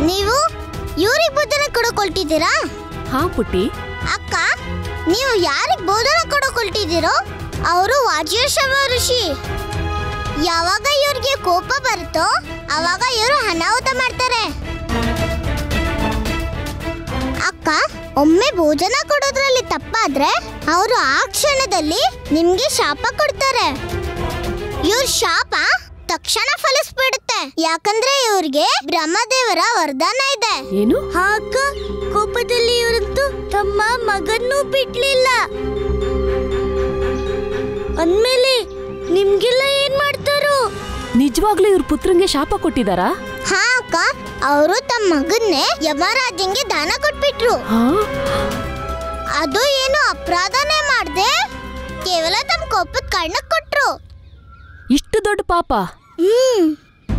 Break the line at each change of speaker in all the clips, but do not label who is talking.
ನೀವು ಇವ್ರಿಗೆ ಬೋಧನ ಕೊಡಕೊಳ್ತಿದ್ದೀರಾ
ಹಾ ಪುಟ್ಟಿ
ಅಕ್ಕ ನೀವು ಯಾರಿಗೆ ಬೋಧನ ಕೊಡಕೊಳ್ತಿದ್ದೀರೋ ಅವರು ವಾಜಿಯಶವ ಋಷಿ ಯಾವಾಗ ಇವ್ರಿಗೆ ಕೋಪ ಬರುತ್ತೋ ಅವಾಗ ಇವರು ಅನಾಹುತ ಮಾಡ್ತಾರೆ ಅಕ್ಕ ಒಮ್ಮೆ ಭೋಜನ ಕೊಡೋದ್ರಲ್ಲಿ ತಪ್ಪಾದ್ರೆ ಅವರು ಆ ಕ್ಷಣದಲ್ಲಿ ನಿಮ್ಗೆ ಶಾಪ ಕೊಡ್ತಾರೆ ಇವ್ರ ಶಾಪ ತಕ್ಷಣ ಫಲಿಸ್ಬಿಡುತ್ತೆ ಯಾಕಂದ್ರೆ ಇವ್ರಿಗೆ ಬ್ರಹ್ಮದೇವರ ವರದಾನ ಇದೆ
ಏನು
ಅಕ್ಕ ಕೋಪದಲ್ಲಿ ಇವರಂತೂ ತಮ್ಮ ಮಗನ್ನೂ ಬಿಡ್ಲಿಲ್ಲ ಅಂದ್ಮೇಲೆ ನಿಮ್ಗೆಲ್ಲ ಏನ್ ಮಾಡ್ತಾರೋ
ನಿಜವಾಗ್ಲೂ ಇವ್ರ ಪುತ್ರಂಗೆ ಶಾಪ ಕೊಟ್ಟಿದಾರಾ
ಹಾ ಅಕ್ಕ ಅವರು ತಮ್ಮ ಮಗನ್ನೇ ಯಮರಾಜಂಗೆ ದಾನ ಕೊಟ್ಬಿಟ್ರು
ಹಾ
ಅದು ಏನು ಅಪರಾಧನೇ ಮಾಡ್ದೆ ಕೇವಲ ತಮ್ಮ ಕೋಪದ ಕಾರಣಕ್ಕೆ ಕೊಟ್ರು
ಇಷ್ಟು ದೊಡ್ಡ ಪಾಪ
ಹ್ಮ್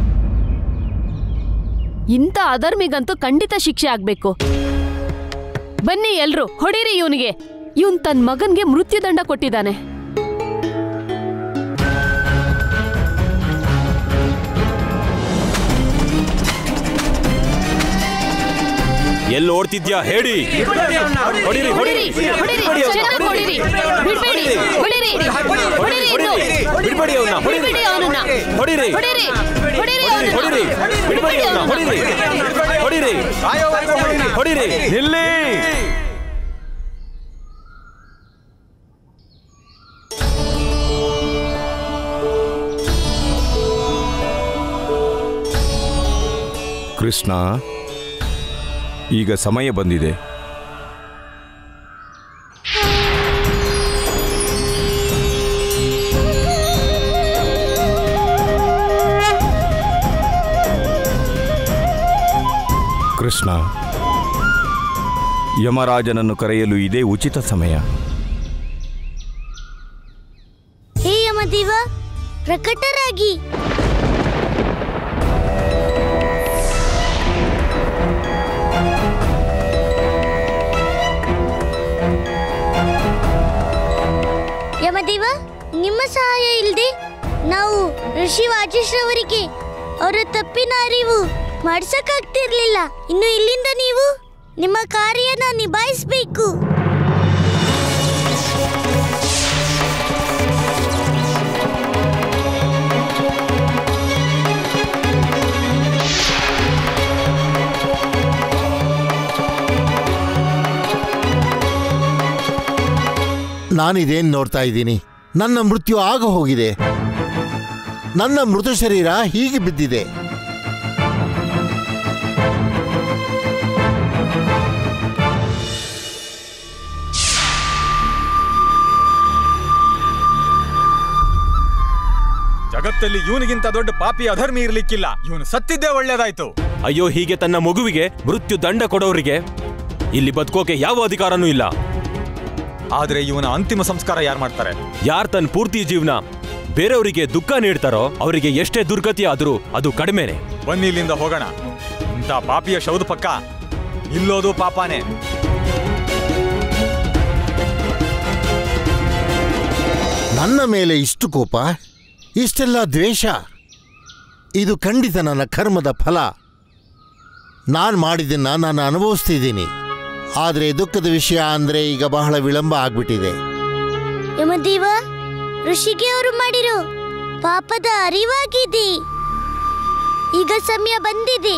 ಇಂಥ ಅಧರ್ಮಿಗಂತೂ ಖಂಡಿತ ಶಿಕ್ಷೆ ಆಗ್ಬೇಕು ಬನ್ನಿ ಎಲ್ರು ಹೊಡೀರಿ ಇವನಿಗೆ ಇವನ್ ತನ್ನ ಮಗನ್ಗೆ ಮೃತ್ಯುದಂಡ ಕೊಟ್ಟಿದ್ದಾನೆ
ಎಲ್ಲಿ ಓಡ್ತಿದ್ಯಾ ಹೇಳಿ ಹೊಡಿರಿ ಹೊಡಿರಿ
ಹೊಡೀರಿ ಹೊಡೀರಿ ಚೆನ್ನಾಗ್ ಹೊಡೀರಿ ಬಿಡ್ಬೇಡಿ ಹೊಡೀರಿ ಹೊಡೀರಿ ಇನ್ನು.
ಬಿಡ್ಬೇಡಿ ಅವನ್ನ ಹೊಡಿರಿ
ಬಿಡ್ಬೇಡಿ ಅವನನ್ನ
ಹೊಡಿರಿ
ಹೊಡೀರಿ ಹೊಡೀರಿ
ಹೊಡಿರಿ ಹೊಡಿರಿ ಬಿಡ್ಬೇಡಿ ಅವನ್ನ ಹೊಡಿರಿ ಹೊಡಿರಿ ಹೊಡಿರಿ ನಿಲ್ಲಿ
ಕೃಷ್ಣ ಈಗ ಸಮಯ ಬಂದಿದೆ ಕೃಷ್ಣ ಯಮರಾಜನನ್ನು ಕರೆಯಲು ಇದೇ ಉಚಿತ ಸಮಯ
ಹೇ ಯಮದೇವ ಪ್ರಕಟರಾಗಿ ಯಮದೇವ ನಿಮ್ಮ ಸಹಾಯ ಇಲ್ಲದೆ ನಾವು ಋಷಿ ವಾಜಿಶ್ರವರಿಗೆ ಅವರ ತಪ್ಪಿನ ಅರಿವು ಮಾಡ್ಸಕ್ಕಾಗ್ತಿರ್ಲಿಲ್ಲ ಇನ್ನು ಇಲ್ಲಿಂದ ನೀವು ನಿಮ್ಮ ಕಾರ್ಯನ ನಿಭಾಯಿಸಬೇಕು
ನಾನಿದೇನ್ ನೋಡ್ತಾ ಇದ್ದೀನಿ ನನ್ನ ಮೃತ್ಯು ಆಗ ಹೋಗಿದೆ ನನ್ನ ಮೃತ ಶರೀರ ಹೀಗೆ ಬಿದ್ದಿದೆ
ಜಗತ್ತಲ್ಲಿ ಇವನಿಗಿಂತ ದೊಡ್ಡ ಪಾಪಿ ಅಧರ್ಮಿ ಇರ್ಲಿಕ್ಕಿಲ್ಲ ಇವನು ಸತ್ತಿದ್ದೇ ಒಳ್ಳೇದಾಯ್ತು
ಅಯ್ಯೋ ಹೀಗೆ ತನ್ನ ಮಗುವಿಗೆ ಮೃತ್ಯು ದಂಡ ಕೊಡೋರಿಗೆ ಇಲ್ಲಿ ಬದುಕೋಕೆ ಯಾವ ಅಧಿಕಾರನೂ ಇಲ್ಲ
ಆದ್ರೆ ಇವನ ಅಂತಿಮ ಸಂಸ್ಕಾರ ಯಾರು ಮಾಡ್ತಾರೆ
ಯಾರ್ ತನ್ನ ಪೂರ್ತಿ ಜೀವನ ಬೇರೆಯವರಿಗೆ ದುಃಖ ನೀಡ್ತಾರೋ ಅವರಿಗೆ ಎಷ್ಟೇ ದುರ್ಗತಿ ಆದ್ರೂ ಅದು ಕಡಿಮೆನೆ
ಬನ್ನಿ ಇಲ್ಲಿಂದ ಹೋಗೋಣ ಇಂಥ ಪಾಪಿಯ ಶವದ ಪಕ್ಕ ಇಲ್ಲೋದು ಪಾಪಾನೇ
ನನ್ನ ಮೇಲೆ ಇಷ್ಟು ಕೋಪ ಇಷ್ಟೆಲ್ಲ ದ್ವೇಷ ಇದು ಖಂಡಿತ ನನ್ನ ಕರ್ಮದ ಫಲ ನಾನು ಮಾಡಿದ್ದನ್ನ ನಾನು ಅನುಭವಿಸ್ತಿದ್ದೀನಿ ಆದರೆ ದುಃಖದ ವಿಷಯ ಅಂದರೆ ಈಗ ಬಹಳ ವಿಳಂಬ ಆಗ್ಬಿಟ್ಟಿದೆ
ಯಮದೇವ ಋಷಿಗೆ ಅವರು ಮಾಡಿರೋ ಪಾಪದ ಅರಿವಾಗಿದೆ ಈಗ ಸಮಯ ಬಂದಿದೆ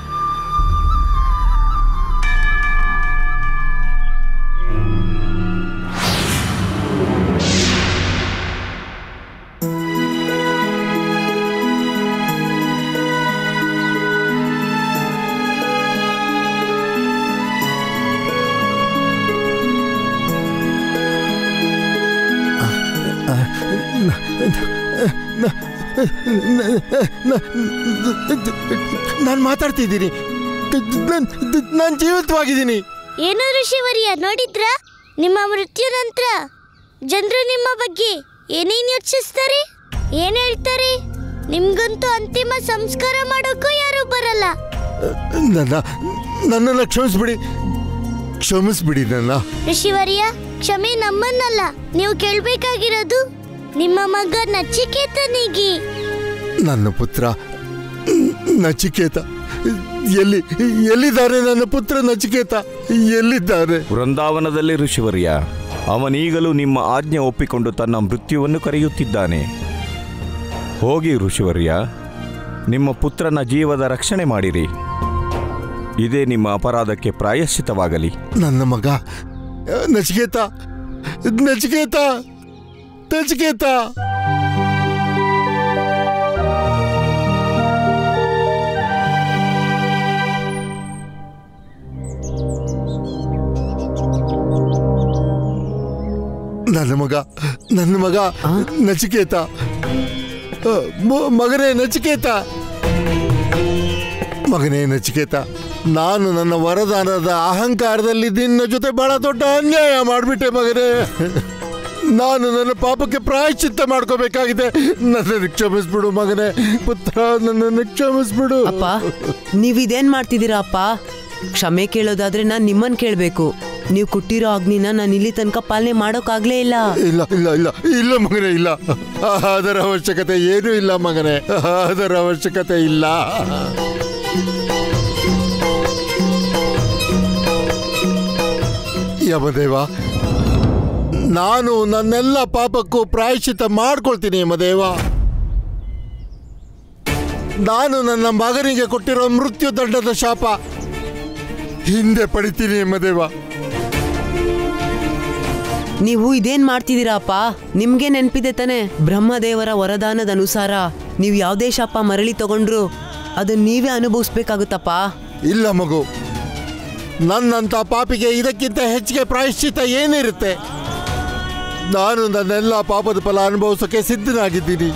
ನಾನು ಮಾತಾಡ್ತಿದ್ದೀನಿ ನಾನು ಜೀವಿತವಾಗಿದ್ದೀನಿ
ಏನು ಋಷಿವರ್ಯ ನೋಡಿದ್ರ ನಿಮ್ಮ ಮೃತ್ಯು ನಂತರ ಜನರು ನಿಮ್ಮ ಬಗ್ಗೆ ಏನೇನು ಯೋಚಿಸ್ತಾರೆ ಏನ್ ಹೇಳ್ತಾರೆ ನಿಮ್ಗಂತೂ ಅಂತಿಮ ಸಂಸ್ಕಾರ ಮಾಡೋಕ್ಕೂ ಯಾರು ಬರಲ್ಲ
ನನ್ನ ನನ್ನನ್ನು ಕ್ಷಮಿಸ್ಬಿಡಿ ಕ್ಷಮಿಸ್ಬಿಡಿ ನನ್ನ
ಋಷಿವರ್ಯ ಕ್ಷಮೆ ನಮ್ಮನ್ನಲ್ಲ ನೀವು ಕೇಳ್ಬೇಕಾಗಿರೋದು ನಿಮ್ಮ ಮಗ ನಚಿಕೇತನಿಗೆ
ನನ್ನ ಪುತ್ರ ನಚಿಕೇತ ಎಲ್ಲಿ ಎಲ್ಲಿದ್ದಾರೆ ನನ್ನ ಪುತ್ರ ನಚಿಕೇತ ಎಲ್ಲಿದ್ದಾರೆ
ವೃಂದಾವನದಲ್ಲಿ ಋಷಿವರ್ಯ ಅವನೀಗಲೂ ನಿಮ್ಮ ಆಜ್ಞೆ ಒಪ್ಪಿಕೊಂಡು ತನ್ನ ಮೃತ್ಯುವನ್ನು ಕರೆಯುತ್ತಿದ್ದಾನೆ ಹೋಗಿ ಋಷಿವರ್ಯ ನಿಮ್ಮ ಪುತ್ರನ ಜೀವದ ರಕ್ಷಣೆ ಮಾಡಿರಿ ಇದೇ ನಿಮ್ಮ ಅಪರಾಧಕ್ಕೆ ಪ್ರಾಯಶ್ಚಿತವಾಗಲಿ
ನನ್ನ ಮಗ ನಚಿಕೇತ ನಚಿಕೇತ ನಚಿಕೇತ ನನ್ನ ಮಗ ನನ್ನ ಮಗ ನಚಿಕೇತ ಅ, ಮ- ಮಗನೇ ನಚಿಕೇತ ಮಗನೇ ನಚಿಕೇತ ನಾನು ನನ್ನ ವರದಾನದ ಅಹಂಕಾರದಲ್ಲಿ ನಿನ್ನ ಜೊತೆ ಬಹಳ ದೊಡ್ಡ ಅನ್ಯಾಯ ಮಾಡಿಬಿಟ್ಟೆ ಮಗನೇ ನಾನು ನನ್ನ ಪಾಪಕ್ಕೆ ಪ್ರಾಯಶ್ಚಿತ್ತ ಮಾಡ್ಕೋಬೇಕಾಗಿದೆ ನನ್ನನ್ನು ಕ್ಷಮಿಸ್ಬಿಡು ಮಗನೇ ಪುತ್ರ ನನ್ನನ್ನು ಕ್ಷಮಿಸ್ಬಿಡು
ಅಪ್ಪ ನೀವಿದೇನ್ ಮಾಡ್ತಿದ್ದೀರಾ ಅಪ್ಪ ಕ್ಷಮೆ ಕೇಳೋದಾದ್ರೆ ನಾನ್ ನಿಮ್ಮನ್ ಕೇಳ್ಬೇಕು ನೀವು ಕೊಟ್ಟಿರೋ ಅಗ್ನಿನ ನಾನು ಇಲ್ಲಿ ತನಕ ಪಾಲನೆ ಮಾಡೋಕ್ಕಾಗ್ಲೇ ಇಲ್ಲ
ಇಲ್ಲ ಇಲ್ಲ ಇಲ್ಲ ಇಲ್ಲ ಮಗನೇ ಇಲ್ಲ ಅದರ ಅವಶ್ಯಕತೆ ಏನೂ ಇಲ್ಲ ಮಗನೇ ಅದರ ಅವಶ್ಯಕತೆ ಇಲ್ಲ ಯಮದೇವ ನಾನು ನನ್ನೆಲ್ಲ ಪಾಪಕ್ಕೂ ಪ್ರಾಯಶ್ಚಿತ ಮಾಡ್ಕೊಳ್ತೀನಿ ಯಮದೇವ ನಾನು ನನ್ನ ಮಗನಿಗೆ ಕೊಟ್ಟಿರೋ ಮೃತ್ಯು ದಂಡದ ಶಾಪ ಹಿಂದೆ ಪಡಿತೀನಿ ಯಮದೇವ
ನೀವು ಇದೇನ್ ಮಾಡ್ತಿದ್ದೀರಾ ಅಪ್ಪ ನಿಮ್ಗೆ ನೆನ್ಪಿದೆ ತಾನೆ ಬ್ರಹ್ಮದೇವರ ವರದಾನದ ಅನುಸಾರ ನೀವು ಯಾವ್ದೇ ಶಾಪ ಮರಳಿ ತಗೊಂಡ್ರು ಅದನ್ನ ನೀವೇ ಅನುಭವಿಸ್ಬೇಕಾಗುತ್ತಪ್ಪ
ಇಲ್ಲ ಮಗು ನನ್ನಂಥ ಪಾಪಿಗೆ ಇದಕ್ಕಿಂತ ಹೆಚ್ಚಿಗೆ ಪ್ರಾಯಶ್ಚಿತ ಏನಿರುತ್ತೆ ನಾನು ನನ್ನೆಲ್ಲ ಪಾಪದ ಫಲ ಅನುಭವಿಸೋಕೆ ಸಿದ್ಧನಾಗಿದ್ದೀನಿ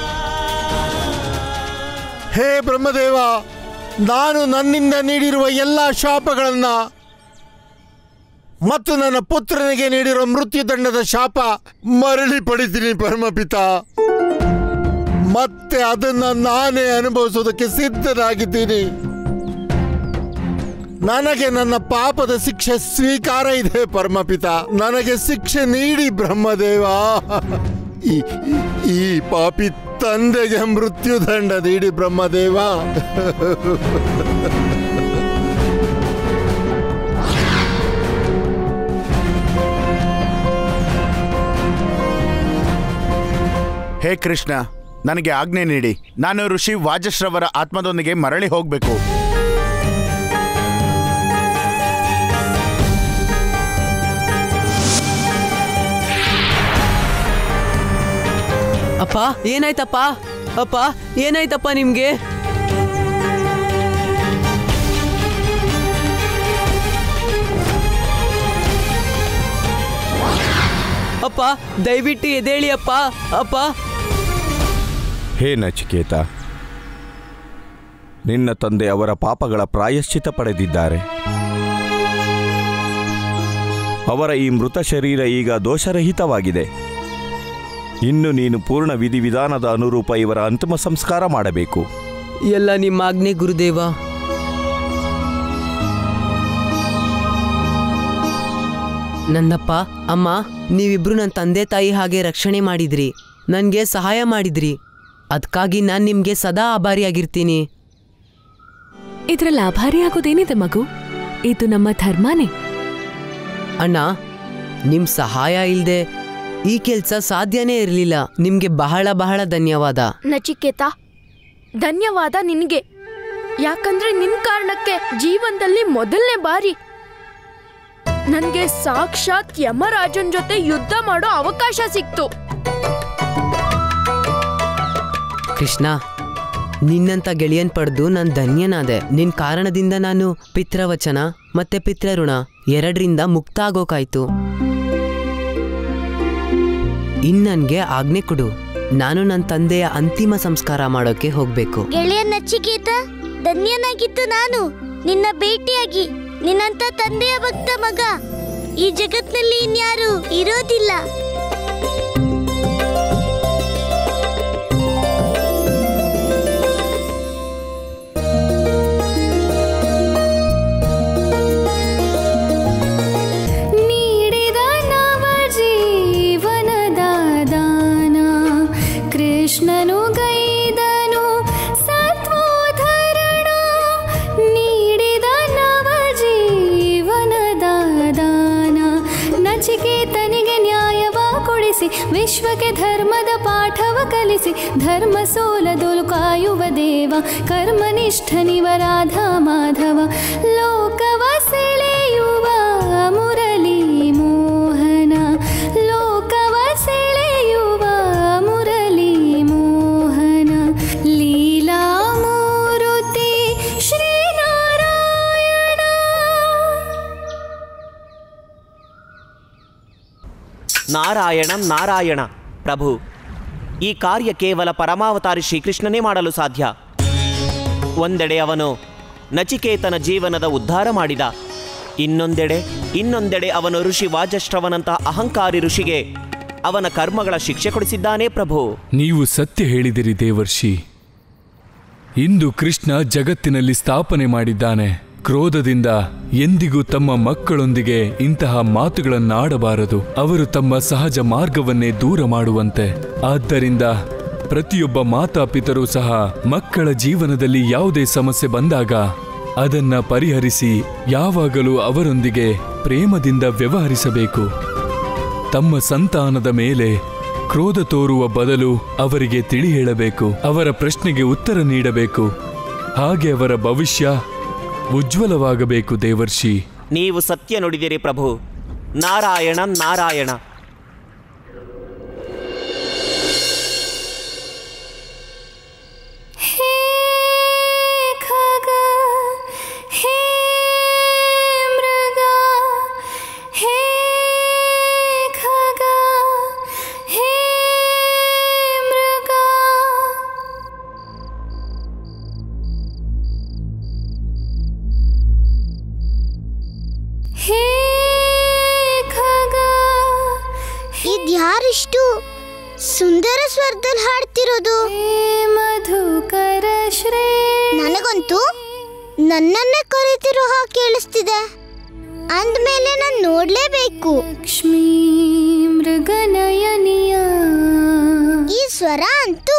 ಹೇ ಬ್ರಹ್ಮದೇವ ನಾನು ನನ್ನಿಂದ ನೀಡಿರುವ ಎಲ್ಲ ಶಾಪಗಳನ್ನ ಮತ್ತು ನನ್ನ ಪುತ್ರನಿಗೆ ನೀಡಿರೋ ಮೃತ್ಯುದಂಡದ ಶಾಪ ಮರಳಿ ಪಡಿತೀನಿ ಪರಮಪಿತ ಮತ್ತೆ ಅದನ್ನ ನಾನೇ ಅನುಭವಿಸೋದಕ್ಕೆ ಸಿದ್ಧನಾಗಿದ್ದೀನಿ ನನಗೆ ನನ್ನ ಪಾಪದ ಶಿಕ್ಷೆ ಸ್ವೀಕಾರ ಇದೆ ಪರಮಪಿತ ನನಗೆ ಶಿಕ್ಷೆ ನೀಡಿ ಬ್ರಹ್ಮದೇವ ಈ ಈ ಪಾಪಿ ತಂದೆಗೆ ಮೃತ್ಯುದಂಡ ನೀಡಿ ಬ್ರಹ್ಮದೇವ
ಹೇ ಕೃಷ್ಣ ನನಗೆ ಆಜ್ಞೆ ನೀಡಿ ನಾನು ಋಷಿ ವಾಜಶ್ರವರ ಆತ್ಮದೊಂದಿಗೆ ಮರಳಿ ಹೋಗಬೇಕು
ಅಪ್ಪ ಏನಾಯ್ತಪ್ಪ ಅಪ್ಪ ಏನಾಯ್ತಪ್ಪ ನಿಮ್ಗೆ ಅಪ್ಪ ದಯವಿಟ್ಟು ಎದೇಳಿ ಅಪ್ಪ ಅಪ್ಪ
ಹೇ ನಚಿಕೇತ ನಿನ್ನ ತಂದೆ ಅವರ ಪಾಪಗಳ ಪ್ರಾಯಶ್ಚಿತ ಪಡೆದಿದ್ದಾರೆ ಅವರ ಈ ಮೃತ ಶರೀರ ಈಗ ದೋಷರಹಿತವಾಗಿದೆ ಇನ್ನು ನೀನು ಪೂರ್ಣ ವಿಧಿವಿಧಾನದ ಅನುರೂಪ ಇವರ ಅಂತಿಮ ಸಂಸ್ಕಾರ ಮಾಡಬೇಕು
ಎಲ್ಲ ನಿಮ್ಮ ಆಜ್ಞೆ ಗುರುದೇವ ನನ್ನಪ್ಪ ಅಮ್ಮ ನೀವಿಬ್ರು ನನ್ನ ತಂದೆ ತಾಯಿ ಹಾಗೆ ರಕ್ಷಣೆ ಮಾಡಿದ್ರಿ ನನಗೆ ಸಹಾಯ ಮಾಡಿದ್ರಿ ಅದಕ್ಕಾಗಿ ನಾನು ನಿಮಗೆ ಸದಾ ಆಭಾರಿಯಾಗಿರ್ತೀನಿ
ಇದ್ರಲ್ಲಿ ಆಭಾರಿ ಆಗೋದೇನಿದೆ ಮಗು ಇದು ನಮ್ಮ ಧರ್ಮನೇ
ಅಣ್ಣ ನಿಮ್ಮ ಸಹಾಯ ಇಲ್ಲದೆ ಈ ಕೆಲಸ ಸಾಧ್ಯನೇ ಇರಲಿಲ್ಲ ನಿಮಗೆ ಬಹಳ ಬಹಳ ಧನ್ಯವಾದ
ನಚಿಕೇತ ಧನ್ಯವಾದ ನಿನಗೆ ಯಾಕಂದ್ರೆ ನಿನ್ ಕಾರಣಕ್ಕೆ ಜೀವನದಲ್ಲಿ ಮೊದಲನೇ ಬಾರಿ ನನ್ಗೆ ಸಾಕ್ಷಾತ್ ಯಮರಾಜನ್ ಜೊತೆ ಯುದ್ಧ ಮಾಡೋ ಅವಕಾಶ ಸಿಕ್ತು
ಕೃಷ್ಣ ನಿನ್ನಂತ ಗೆಳೆಯನ್ ಪಡೆದು ನಾನು ಧನ್ಯನಾದೆ ನಿನ್ ಕಾರಣದಿಂದ ನಾನು ಪಿತ್ರವಚನ ಮತ್ತೆ ಪಿತೃಋಣ ಎರಡರಿಂದ ಮುಕ್ತ ಆಗೋಕಾಯ್ತು ಇನ್ ನನ್ಗೆ ಆಜ್ಞೆ ಕೊಡು ನಾನು ನನ್ನ ತಂದೆಯ ಅಂತಿಮ ಸಂಸ್ಕಾರ ಮಾಡೋಕೆ ಹೋಗ್ಬೇಕು
ಗೆಳೆಯ ನಚಿಕೇತ ಧನ್ಯನಾಗಿದ್ದು ನಾನು ನಿನ್ನ ಭೇಟಿಯಾಗಿ ನಿನ್ನಂತ ತಂದೆಯ ಭಕ್ತ ಮಗ ಈ ಜಗತ್ನಲ್ಲಿ ಇನ್ಯಾರು ಇರೋದಿಲ್ಲ
ನೀಡಿದ ನವ ಜೀವನದ ದಾನ ಕೃಷ್ಣನು ಗೈದನು ಸತ್ವೋಧರಣ ನೀ ವಿಶ್ವಕ್ಕೆ ಧರ್ಮದ ಪಾಠವ ಕಲಿಸಿ ಧರ್ಮ ಸೋಲದೊಲು ಕಾಯುವ ದೇವ ಕರ್ಮನಿಷ್ಠ ನಿವರಾಧ ಮಾಧವ ಲೋಕವ ಸೆಳೆಯುವ ಮುರಳಿ ಮೋಹನ ಲೋಕವ ಸೆಳೆಯುವ ಮುರಳಿ ಮೋಹನ ಲೀಲಾ ಮೂರುತಿ ಶ್ರೀನಾರಾಯಣ
ನಾರಾಯಣಂ ನಾರಾಯಣ ಪ್ರಭು ಈ ಕಾರ್ಯ ಕೇವಲ ಪರಮಾವತಾರಿ ಶ್ರೀಕೃಷ್ಣನೇ ಮಾಡಲು ಸಾಧ್ಯ ಒಂದೆಡೆ ಅವನು ನಚಿಕೇತನ ಜೀವನದ ಉದ್ಧಾರ ಮಾಡಿದ ಇನ್ನೊಂದೆಡೆ ಇನ್ನೊಂದೆಡೆ ಅವನು ಋಷಿ ವಾಜಶ್ರವನಂತಹ ಅಹಂಕಾರಿ ಋಷಿಗೆ ಅವನ ಕರ್ಮಗಳ ಶಿಕ್ಷೆ ಕೊಡಿಸಿದ್ದಾನೆ ಪ್ರಭು
ನೀವು ಸತ್ಯ ಹೇಳಿದಿರಿ ದೇವರ್ಷಿ ಇಂದು ಕೃಷ್ಣ ಜಗತ್ತಿನಲ್ಲಿ ಸ್ಥಾಪನೆ ಮಾಡಿದ್ದಾನೆ ಕ್ರೋಧದಿಂದ ಎಂದಿಗೂ ತಮ್ಮ ಮಕ್ಕಳೊಂದಿಗೆ ಇಂತಹ ಮಾತುಗಳನ್ನಾಡಬಾರದು ಅವರು ತಮ್ಮ ಸಹಜ ಮಾರ್ಗವನ್ನೇ ದೂರ ಮಾಡುವಂತೆ ಆದ್ದರಿಂದ ಪ್ರತಿಯೊಬ್ಬ ಮಾತಾಪಿತರೂ ಸಹ ಮಕ್ಕಳ ಜೀವನದಲ್ಲಿ ಯಾವುದೇ ಸಮಸ್ಯೆ ಬಂದಾಗ ಅದನ್ನ ಪರಿಹರಿಸಿ ಯಾವಾಗಲೂ ಅವರೊಂದಿಗೆ ಪ್ರೇಮದಿಂದ ವ್ಯವಹರಿಸಬೇಕು ತಮ್ಮ ಸಂತಾನದ ಮೇಲೆ ಕ್ರೋಧ ತೋರುವ ಬದಲು ಅವರಿಗೆ ತಿಳಿ ಹೇಳಬೇಕು ಅವರ ಪ್ರಶ್ನೆಗೆ ಉತ್ತರ ನೀಡಬೇಕು ಹಾಗೆ ಅವರ ಭವಿಷ್ಯ ಉಜ್ವಲವಾಗಬೇಕು ದೇವರ್ಷಿ
ನೀವು ಸತ್ಯ ನುಡಿದಿರಿ ಪ್ರಭು ನಾರಾಯಣ ನಾರಾಯಣ
ಹೇ ಖಗ ಹೇ ಮೃಗ ಹೇ ಖಗ ಹೇ ಮೃಗ ಹೇ ಖಗ
ಇದ್ಯಾರಿಷ್ಟು ಸುಂದರ ಸ್ವರದಲ್ಲಿ ಹಾಡ್ತಿರೋದು
ಮಧುಕರ ಶ್ರೇ
ನನಗಂತೂ ನನ್ನನ್ನೇ ಕರೀತಿರೋ ಹಾಗೆ ಕೇಳಿಸ್ತಿದೆ ಅಂದ್ಮೇಲೆ ನಾನು ನೋಡ್ಲೇಬೇಕು
ಲಕ್ಷ್ಮೀ ಮೃಗನಯನಿಯ
ಈ ಸ್ವರ ಅಂತೂ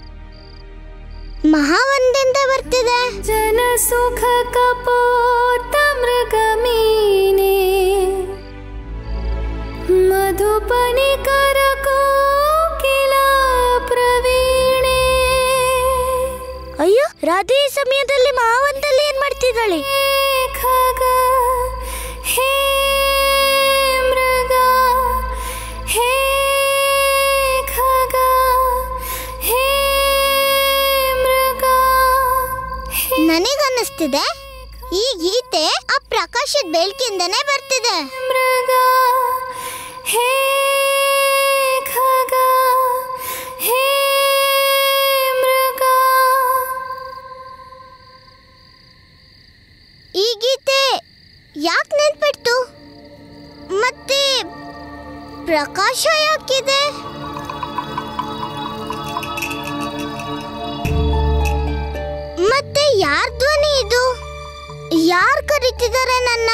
ಮಹಾವಂದಿಂದ ಬರ್ತಿದೆ
ಜನ ಸುಖ ಕಪೋತ ಮೃಗ ಮೀನೆ ಮಧುಪನಿ ಕರ ಕೋಕಿಲ ಪ್ರವೀಣೆ
ಅಯ್ಯೋ ರಾಧೆ ಈ ಸಮಯದಲ್ಲಿ ಮಹಾವಂತಲ್ಲಿ ಏನ್ ಮಾಡ್ತಿದ್ದಾಳೆ
ಖಗ ಹೇ ಮೃಗ ಹೇ ಖಗ ಹೇ ಮೃಗ
ನನಗನ್ನಿಸ್ತಿದೆ ಈ ಗೀತೆ ಆ ಪ್ರಕಾಶದ ಬೆಳಕಿಂದನೇ ಬರ್ತಿದೆ
ಮೃಗ ಹೇ ಖಗ ಹೇ ಮೃಗ
ಈ ಗೀತೆ ಯಾಕೆ ನೆನ್ಪಿಡ್ತು ಮತ್ತೆ ಪ್ರಕಾಶ ಯಾಕಿದೆ ಮತ್ತೆ ಯಾರ್ ಧ್ವನಿ ಇದು ಯಾರ್ ಕರೀತಿದ್ದಾರೆ ನನ್ನ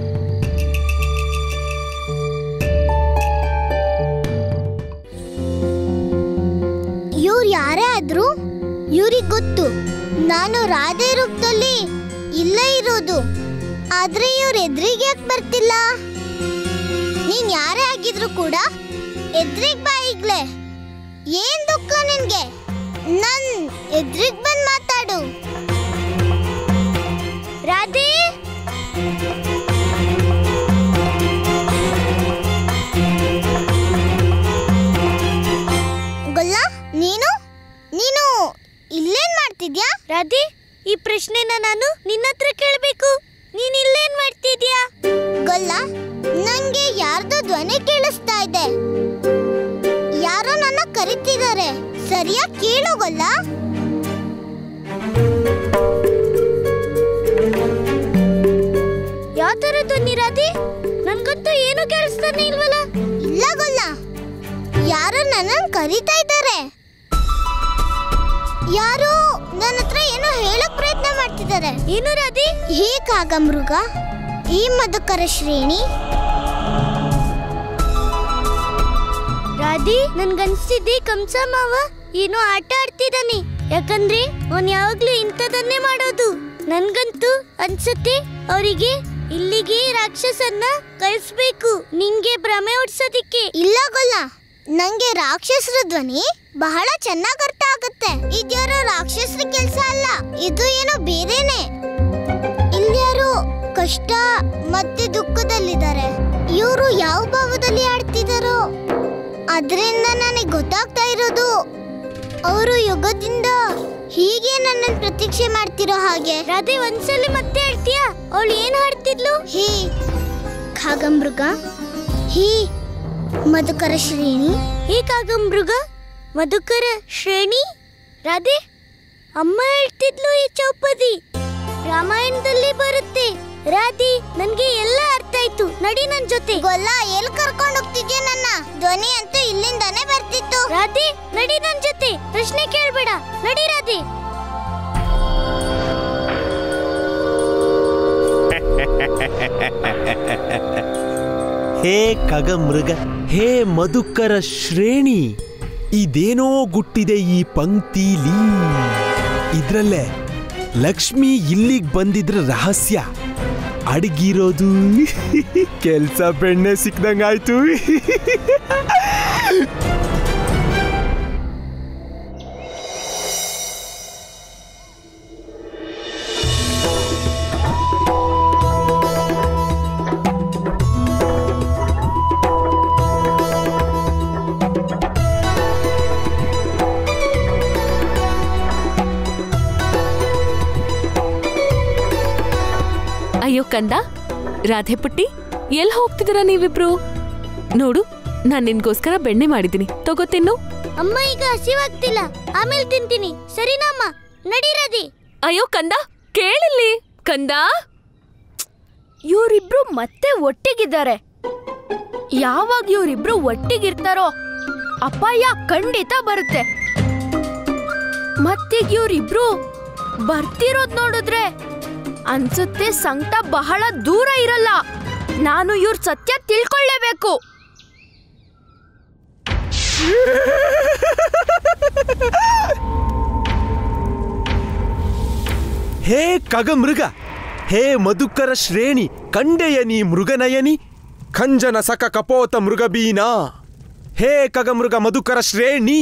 ಇವ್ರು ಯಾರೇ ಆದ್ರೂ ಇವ್ರಿಗೆ ಗೊತ್ತು ನಾನು ರಾಧೆ ರೂಪದಲ್ಲಿ ಇಲ್ಲೇ ಇರೋದು ಆದ್ರೆ ಇವ್ರ ಎದುರಿಗೆ ಯಾಕೆ ಬರ್ತಿಲ್ಲ ನೀನ್ ಯಾರೇ ಆಗಿದ್ರು ಕೂಡ ಎದ್ರಿಗ್ ಬಾ ಈಗ್ಲೇ ಏನ್ ದುಃಖ ನಿನ್ಗೆ ನನ್ ಎದ್ರಿಗ್ ಬಂದ್ ಮಾತಾಡು ರಾಧೆ ಗೊಲ್ಲ ನೀನು ನೀನು ಇಲ್ಲೇನ್ ಮಾಡ್ತಿದ್ಯಾ ರಾಧೆ ಈ ಪ್ರಶ್ನೆನ ನಾನು ನಿನ್ನ ಹತ್ರ ಕೇಳಬೇಕು ನೀನ್ ಇಲ್ಲೇನ್ ಮಾಡ್ತಿದ್ಯಾ ಗೊಲ್ಲ ನಂಗೆ ಯಾರ್ದೋ ಧ್ವನಿ ಕೇಳಿಸ್ತಾ ಇದೆ ಯಾರೋ ನನ್ನ ಕರಿತಿದ್ದಾರೆ ಸರಿಯಾಗಿ ಕೇಳು ಗೊಲ್ಲ ಯಾವ ತರ ಧ್ವನಿ ರಾಧೆ ನನ್ಗಂತೂ ಏನು ಕೇಳಿಸ್ತಾನೆ ಇಲ್ವಲ್ಲ ಇಲ್ಲ ಗೊಲ್ಲ ಯಾರೋ ನನ್ನನ್ನು ಕರಿತಾ ಇದ್ದಾರೆ ಯಾರೋ ನನ್ನ ಹತ್ರ ಏನೋ ಹೇಳಕ್ ಪ್ರಯತ್ನ ಮಾಡ್ತಿದ್ದಾರೆ ಏನು ರಾಧಿ ಹೇ ಕಾಗಮೃಗ ಈ ಮಧುಕರ ಶ್ರೇಣಿ ರಾಧಿ ನನ್ಗನ್ಸಿದ್ದೆ ಕಂಸ ಮಾವ ಏನೋ ಆಟ ಆಡ್ತಿದ್ದಾನೆ ಯಾಕಂದ್ರೆ ಅವನ್ ಯಾವಾಗ್ಲೂ ಇಂಥದನ್ನೇ ಮಾಡೋದು ನನ್ಗಂತೂ ಅನ್ಸುತ್ತೆ ಅವರಿಗೆ ಇಲ್ಲಿಗೆ ರಾಕ್ಷಸನ್ನ ಕಳಿಸ್ಬೇಕು ನಿಂಗೆ ಭ್ರಮೆ ಓಡ್ಸೋದಿಕ್ಕೆ ಇಲ್ಲ ಗೊಲ್ಲ ನಂಗೆ ರಾಕ್ಷಸರ ಧ್ವನಿ ಬಹಳ ಚೆನ್ನಾಗ್ ಅರ್ಥ ಆಗುತ್ತೆ ಇದ್ಯಾರೋ ರಾಕ್ಷಸರ ಕೆಲ್ಸ ಅಲ್ಲ ಇದು ಏನೋ ಬೇರೆನೆ ಇಲ್ಯಾರು ಕಷ್ಟ ಮತ್ತೆ ದುಃಖದಲ್ಲಿದ್ದಾರೆ ಇವರು ಯಾವ ಭಾವದಲ್ಲಿ ಆಡ್ತಿದಾರೋ ಅದರಿಂದ ನನಗೆ ಗೊತ್ತಾಗ್ತಾ ಇರೋದು ಅವರು ಯುಗದಿಂದ ಹೀಗೆ ನನ್ನನ್ನು ಪ್ರತೀಕ್ಷೆ ಮಾಡ್ತಿರೋ ಹಾಗೆ ರಾಧೆ ಒಂದ್ಸಲಿ ಮತ್ತೆ ಹೇಳ್ತೀಯಾ ಅವಳು ಏನ್ ಹಾಡ್ತಿದ್ಲು ಹೇ ಖಾಗಮೃಗ ಹೇ ಮಧುಕರ ಶ್ರೇಣಿ ಹೇ ಕಾಗಮೃಗ ಮಧುಕರ ಶ್ರೇಣಿ ರಾಧೆ ಅಮ್ಮ ಹೇಳ್ತಿದ್ಲು ಈ ಚೌಪದಿ ರಾಮಾಯಣದಲ್ಲಿ ಬರುತ್ತೆ ರಾಧಿ ನನ್ಗೆ ಎಲ್ಲ ಅರ್ಥ ಆಯ್ತು ನಡಿ ನನ್ ಜೊತೆ ಗೊಲ್ಲ ಎಲ್ ಕರ್ಕೊಂಡು ಹೋಗ್ತಿದ್ಯಾ ನನ್ನ ಧ್ವನಿ ಅಂತೂ ಇಲ್ಲಿಂದಾನೇ ಬರ್ತಿತ್ತು ರಾಧಿ ನಡಿ ನನ್ ಜೊತೆ ಪ್ರಶ್ನೆ ಕೇಳ್ಬೇಡ ನಡಿ ರಾಧಿ
ಹೇ ಖಗಮೃಗ ಹೇ ಮಧುಕರ ಶ್ರೇಣಿ ಇದೇನೋ ಗುಟ್ಟಿದೆ ಈ ಪಂಕ್ತಿಲಿ ಇದ್ರಲ್ಲೇ ಲಕ್ಷ್ಮಿ ಇಲ್ಲಿಗ್ ಬಂದಿದ್ರ ರಹಸ್ಯ ಅಡಗಿರೋದು ಕೆಲ್ಸ ಬೆಣ್ಣೆ ಸಿಕ್ದಂಗಾಯ್ತು
ಅಯ್ಯೋ ಕಂದ ರಾಧೆ ಪುಟ್ಟಿ ಎಲ್ ಹೋಗ್ತಿದ್ದೀರಾ ನೀವಿಬ್ರು ನೋಡು ನಾನ್ ನಿನ್ಗೋಸ್ಕರ ಬೆಣ್ಣೆ ಮಾಡಿದ್ದೀನಿ ತಗೋ ತಿನ್ನು
ಅಮ್ಮ ಈಗ ಹಸಿವಾಗ್ತಿಲ್ಲ ಆಮೇಲೆ ತಿಂತೀನಿ ಸರಿನಾ ಅಮ್ಮ ನಡಿ ರಾಧಿ
ಅಯ್ಯೋ ಕಂದ ಕೇಳಿಲ್ಲಿ ಕಂದ
ಇವರಿಬ್ರು ಮತ್ತೆ ಒಟ್ಟಿಗಿದ್ದಾರೆ ಯಾವಾಗ ಇವರಿಬ್ರು ಒಟ್ಟಿಗಿರ್ತಾರೋ ಅಪಾಯ ಖಂಡಿತ ಬರುತ್ತೆ ಮತ್ತೀಗ ಇವರಿಬ್ರು ಬರ್ತಿರೋದ್ ನೋಡಿದ್ರೆ ಅನ್ಸುತ್ತೆ ಸಂಕಟ ಬಹಳ ದೂರ ಇರಲ್ಲ ನಾನು ಇವ್ರ ಸತ್ಯ ತಿಳ್ಕೊಳ್ಳೇಬೇಕು
ಹೇ ಖಗಮೃಗ ಹೇ ಮಧುಕರ ಶ್ರೇಣಿ ಕಂಡೆಯನಿ ಮೃಗನಯನಿ ಖಂಜನ ಸಕ ಕಪೋತ ಮೃಗಬೀನಾ ಹೇ ಖಗಮೃಗ ಮಧುಕರ ಶ್ರೇಣಿ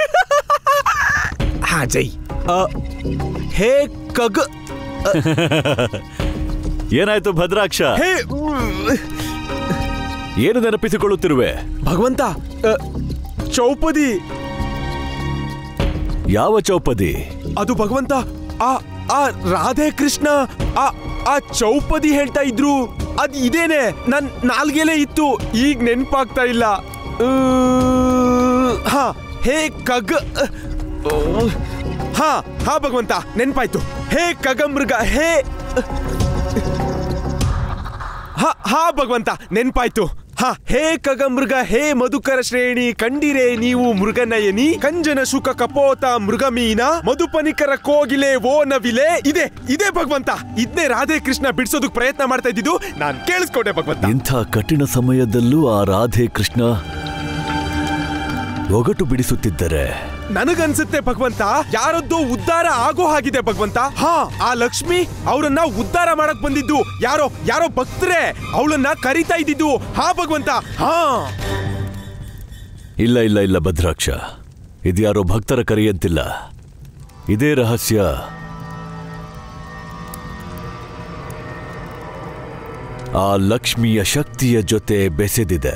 ಹಾ ಜೈ ಅ, ಹೇ ಖಗ
ಏನಾಯ್ತು ಭದ್ರಾಕ್ಷ
ಹೇ
ಏನು ನೆನಪಿಸಿಕೊಳ್ಳುತ್ತಿರುವೆ
ಭಗವಂತ ಅ, ಚೌಪದಿ
ಯಾವ ಚೌಪದಿ
ಅದು ಭಗವಂತ ಆ ಆ ರಾಧೆ ಕೃಷ್ಣ ಆ ಆ ಚೌಪದಿ ಹೇಳ್ತಾ ಇದ್ರು ಅದ್ ಇದೇನೆ ನನ್ ನಾಲ್ಗೆಲೆ ಇತ್ತು ಈಗ ನೆನ್ಪಾಗ್ತಾ ಇಲ್ಲ ಆ, ಹಾ ಹೇ ಕಗ್ ಆ, ಹಾ ಹಾ ಭಗವಂತ ನೆನ್ಪಾಯ್ತು ಹೇ ಕಗಮೃಗ ಹೇ ಹಾ ಹಾ ಭಗವಂತ ನೆನ್ಪಾಯ್ತು ಹಾ ಹೇ ಕಗಮೃಗ ಹೇ ಮಧುಕರ ಶ್ರೇಣಿ ಕಂಡಿರೆ ನೀವು ಮೃಗನಯನಿ ಕಂಜನ ಶುಕ ಕಪೋತ ಮೃಗಮೀನ ಮಧುಪನಿಕರ ಕೋಗಿಲೆ ಓ ನವಿಲೆ ಇದೆ ಇದೆ ಭಗವಂತ ಇದನ್ನೇ ರಾಧೆ ಕೃಷ್ಣ ಬಿಡಿಸೋದಕ್ ಪ್ರಯತ್ನ ಮಾಡ್ತಾ ಇದ್ದಿದ್ದು ನಾನ್ ಕೇಳಿಸ್ಕೊಂಡೆ ಭಗವಂತ
ಇಂಥ ಕಠಿಣ ಸಮಯದಲ್ಲೂ ಆ ರಾಧೆ ಕೃಷ್ಣ ಒಗಟು ಬಿಡಿಸುತ್ತಿದ್ದರೆ
ನನಗನ್ಸುತ್ತೆ ಭಗವಂತ ಯಾರದ್ದೋ ಉದ್ಧಾರ ಆಗೋ ಹಾಗಿದೆ ಭಗವಂತ ಹಾ ಆ ಲಕ್ಷ್ಮಿ ಅವರನ್ನ ಉದ್ಧಾರ ಮಾಡಕ್ ಬಂದಿದ್ದು ಯಾರೋ ಯಾರೋ ಭಕ್ತರೇ ಅವಳನ್ನ ಕರಿತಾ ಇದ್ದಿದ್ದು ಹಾ ಭಗವಂತ ಹಾ
ಇಲ್ಲ ಇಲ್ಲ ಇಲ್ಲ ಭದ್ರಾಕ್ಷ ಇದ್ಯಾರೋ ಭಕ್ತರ ಕರೆಯಂತಿಲ್ಲ ಇದೇ ರಹಸ್ಯ ಆ ಲಕ್ಷ್ಮಿಯ ಶಕ್ತಿಯ ಜೊತೆ ಬೆಸೆದಿದೆ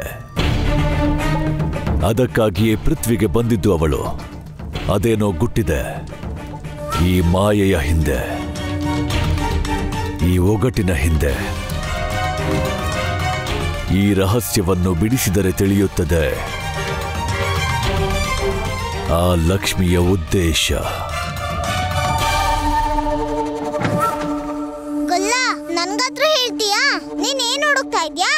ಅದಕ್ಕಾಗಿಯೇ ಪೃಥ್ವಿಗೆ ಬಂದಿದ್ದು ಅವಳು ಅದೇನೋ ಗುಟ್ಟಿದೆ ಈ ಮಾಯೆಯ ಹಿಂದೆ ಈ ಒಗಟಿನ ಹಿಂದೆ ಈ ರಹಸ್ಯವನ್ನು ಬಿಡಿಸಿದರೆ ತಿಳಿಯುತ್ತದೆ ಆ ಲಕ್ಷ್ಮಿಯ ಉದ್ದೇಶ
ಗೊಲ್ಲ ನನ್ಗಾತ್ರ ಹೇಳ್ತೀಯಾ ನೀನ್ ಏನ್ ಹುಡುಕ್ತಾ ಇದ್ಯಾ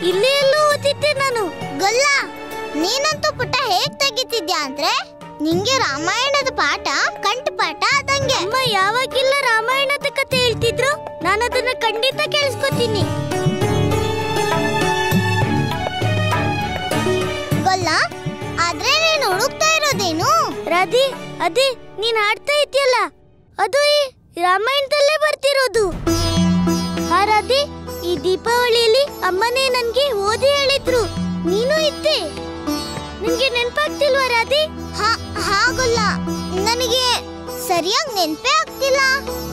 ಇಲ್ಲಿ ಎಲ್ಲೂ ಓದಿದ್ದೆ ನಾನು ಗೊಲ್ಲ ನೀನಂತೂ ಪುಟ್ಟ ಹೇಗ್ ತೆಗಿತಿದ್ಯಾ ಅಂದ್ರೆ ನಿಂಗೆ ರಾಮಾಯಣದ ಪಾಠ ಕಂಠಪಾಠ ಆದಂಗೆ ಅಮ್ಮ ಯಾವಾಗಿಲ್ಲ ರಾಮಾಯಣದ ಕತೆ ಹೇಳ್ತಿದ್ರು ನಾನು ಅದನ್ನ ಖಂಡಿತ ಕೇಳಿಸ್ಕೊತೀನಿ ಗೊಲ್ಲ ಆದ್ರೆ ನೀನು ಹುಡುಕ್ತಾ ಇರೋದೇನು ರಾಧಿ ಅದೇ ನೀನ್ ಆಡ್ತಾ ಇದೆಯಲ್ಲ ಅದು ಈ ರಾಮಾಯಣದಲ್ಲೇ ಬರ್ತಿರೋದು ಆ ರಾಧಿ ಈ ದೀಪಾವಳಿಯಲ್ಲಿ ಅಮ್ಮನೇ ನನ್ಗೆ ಓದಿ ಹೇಳಿದ್ರು ನೀನು ಇದ್ದೆ ನಿನ್ಗೆ ನೆನ್ಪಾಗ್ತಿಲ್ವಾ ರಾಧಿ ಹಾಗಲ್ಲ ನನಗೆ ಸರಿಯಾಗಿ ನೆನ್ಪೇ ಆಗ್ತಿಲ್ಲ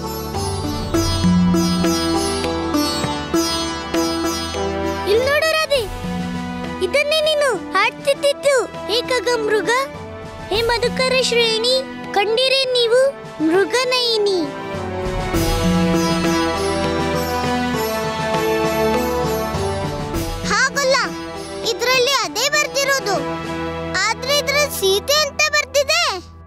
ಇಲ್ಲಿ ನೋಡು ರಾಧಿ ಇದನ್ನೇ ನೀನು ಹಾಡ್ತಿದ್ದಿದ್ದು ಏಕಗ ಮೃಗ ಹೇ ಮಧುಕರ ಶ್ರೇಣಿ ಕಂಡಿರೆ ನೀವು ಮೃಗನಯಿನಿ ಹಾಗಲ್ಲ ಇದ್ರಲ್ಲಿ ಅದೇ ಬರ್ತಿರೋದು ಆದ್ರೆ ಇದ್ರಲ್ಲಿ ಸೀತೆ ಅಂತ ಬರ್ತಿದೆ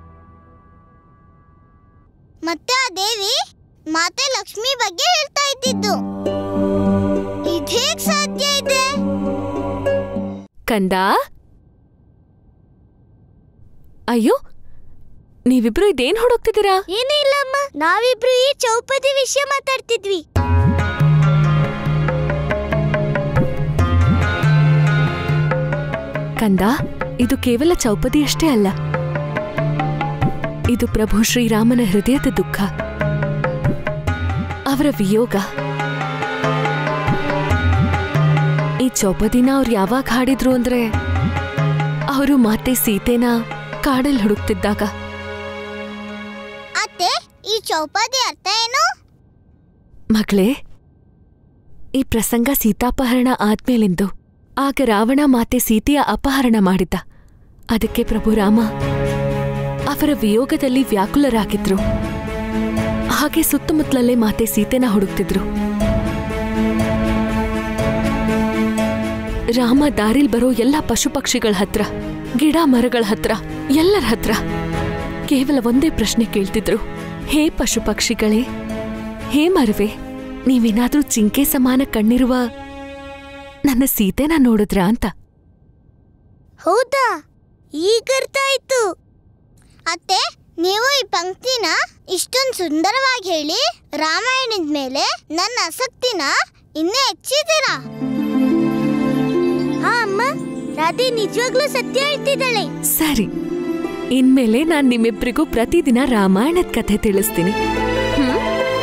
ಮತ್ತೆ ಆ ದೇವಿ ಮಾತೆ ಲಕ್ಷ್ಮಿ ಬಗ್ಗೆ ಹೇಳ್ತಾ ಇದ್ದಿದ್ದು ಇದೇಗ್ ಸಾಧ್ಯ ಇದೆ
ಕಂದ ಅಯ್ಯೋ ನೀವಿಬ್ರು ಇದೇನ್ ಹುಡುಕ್ತಿದ್ದೀರಾ
ಏನೂ ಇಲ್ಲ ಅಮ್ಮ ನಾವಿಬ್ರು ಈ ಚೌಪದಿ ವಿಷಯ ಮಾತಾಡ್ತಿದ್ವಿ
ಕಂದ ಇದು ಕೇವಲ ಚೌಪದಿ ಅಷ್ಟೇ ಅಲ್ಲ ಇದು ಪ್ರಭು ಶ್ರೀರಾಮನ ಹೃದಯದ ದುಃಖ ಅವರ ವಿಯೋಗ ಈ ಚೌಪದಿನ ಅವ್ರು ಯಾವಾಗ ಹಾಡಿದ್ರು ಅಂದ್ರೆ ಅವರು ಮಾತೆ ಸೀತೆನ ಕಾಡಲ್ಲಿ ಹುಡುಕ್ತಿದ್ದಾಗ
ಅತ್ತೆ ಈ ಚೌಪದಿ ಅರ್ಥ ಏನು
ಮಗಳೇ ಈ ಪ್ರಸಂಗ ಸೀತಾಪಹರಣ ಆದ್ಮೇಲೆಂದು ಆಗ ರಾವಣ ಮಾತೆ ಸೀತೆಯ ಅಪಹರಣ ಮಾಡಿದ್ದ ಅದಕ್ಕೆ ಪ್ರಭು ರಾಮ ಅವರ ವಿಯೋಗದಲ್ಲಿ ವ್ಯಾಕುಲರಾಗಿದ್ರು ಹಾಗೆ ಸುತ್ತಮುತ್ತಲಲ್ಲೇ ಮಾತೆ ಸೀತೆನ ಹುಡುಕ್ತಿದ್ರು ರಾಮ ದಾರಿಲ್ ಬರೋ ಎಲ್ಲ ಪಶು ಪಕ್ಷಿಗಳ ಹತ್ರ ಗಿಡ ಮರಗಳ ಹತ್ರ ಎಲ್ಲರ ಹತ್ರ ಕೇವಲ ಒಂದೇ ಪ್ರಶ್ನೆ ಕೇಳ್ತಿದ್ರು ಹೇ ಪಶು ಪಕ್ಷಿಗಳೇ ಹೇ ಮರವೆ ನೀವೇನಾದ್ರೂ ಜಿಂಕೆ ಸಮಾನ ಕಣ್ಣಿರುವ ನನ್ನ ಸೀತೆನ ನೋಡಿದ್ರಾ ಅಂತ
ಹೌದಾ ಈಗ ಅರ್ಥ ಆಯ್ತು ಅತ್ತೆ ನೀವು ಈ ಪಂಕ್ತಿನ ಇಷ್ಟೊಂದು ಸುಂದರವಾಗಿ ಹೇಳಿ ರಾಮಾಯಣದ ಮೇಲೆ ನನ್ನ ಆಸಕ್ತಿನ ಇನ್ನೂ ಹೆಚ್ಚಿದ್ದೀರಾ ಹಾ ಅಮ್ಮ ರಾಧೆ ನಿಜವಾಗ್ಲೂ ಸತ್ಯ ಹೇಳ್ತಿದ್ದಾಳೆ
ಸರಿ ಇನ್ಮೇಲೆ ನಾನ್ ನಿಮ್ಮಿಬ್ರಿಗೂ ಪ್ರತಿದಿನ ರಾಮಾಯಣದ ಕಥೆ ತಿಳಿಸ್ತೀನಿ ಹ್ಮ್?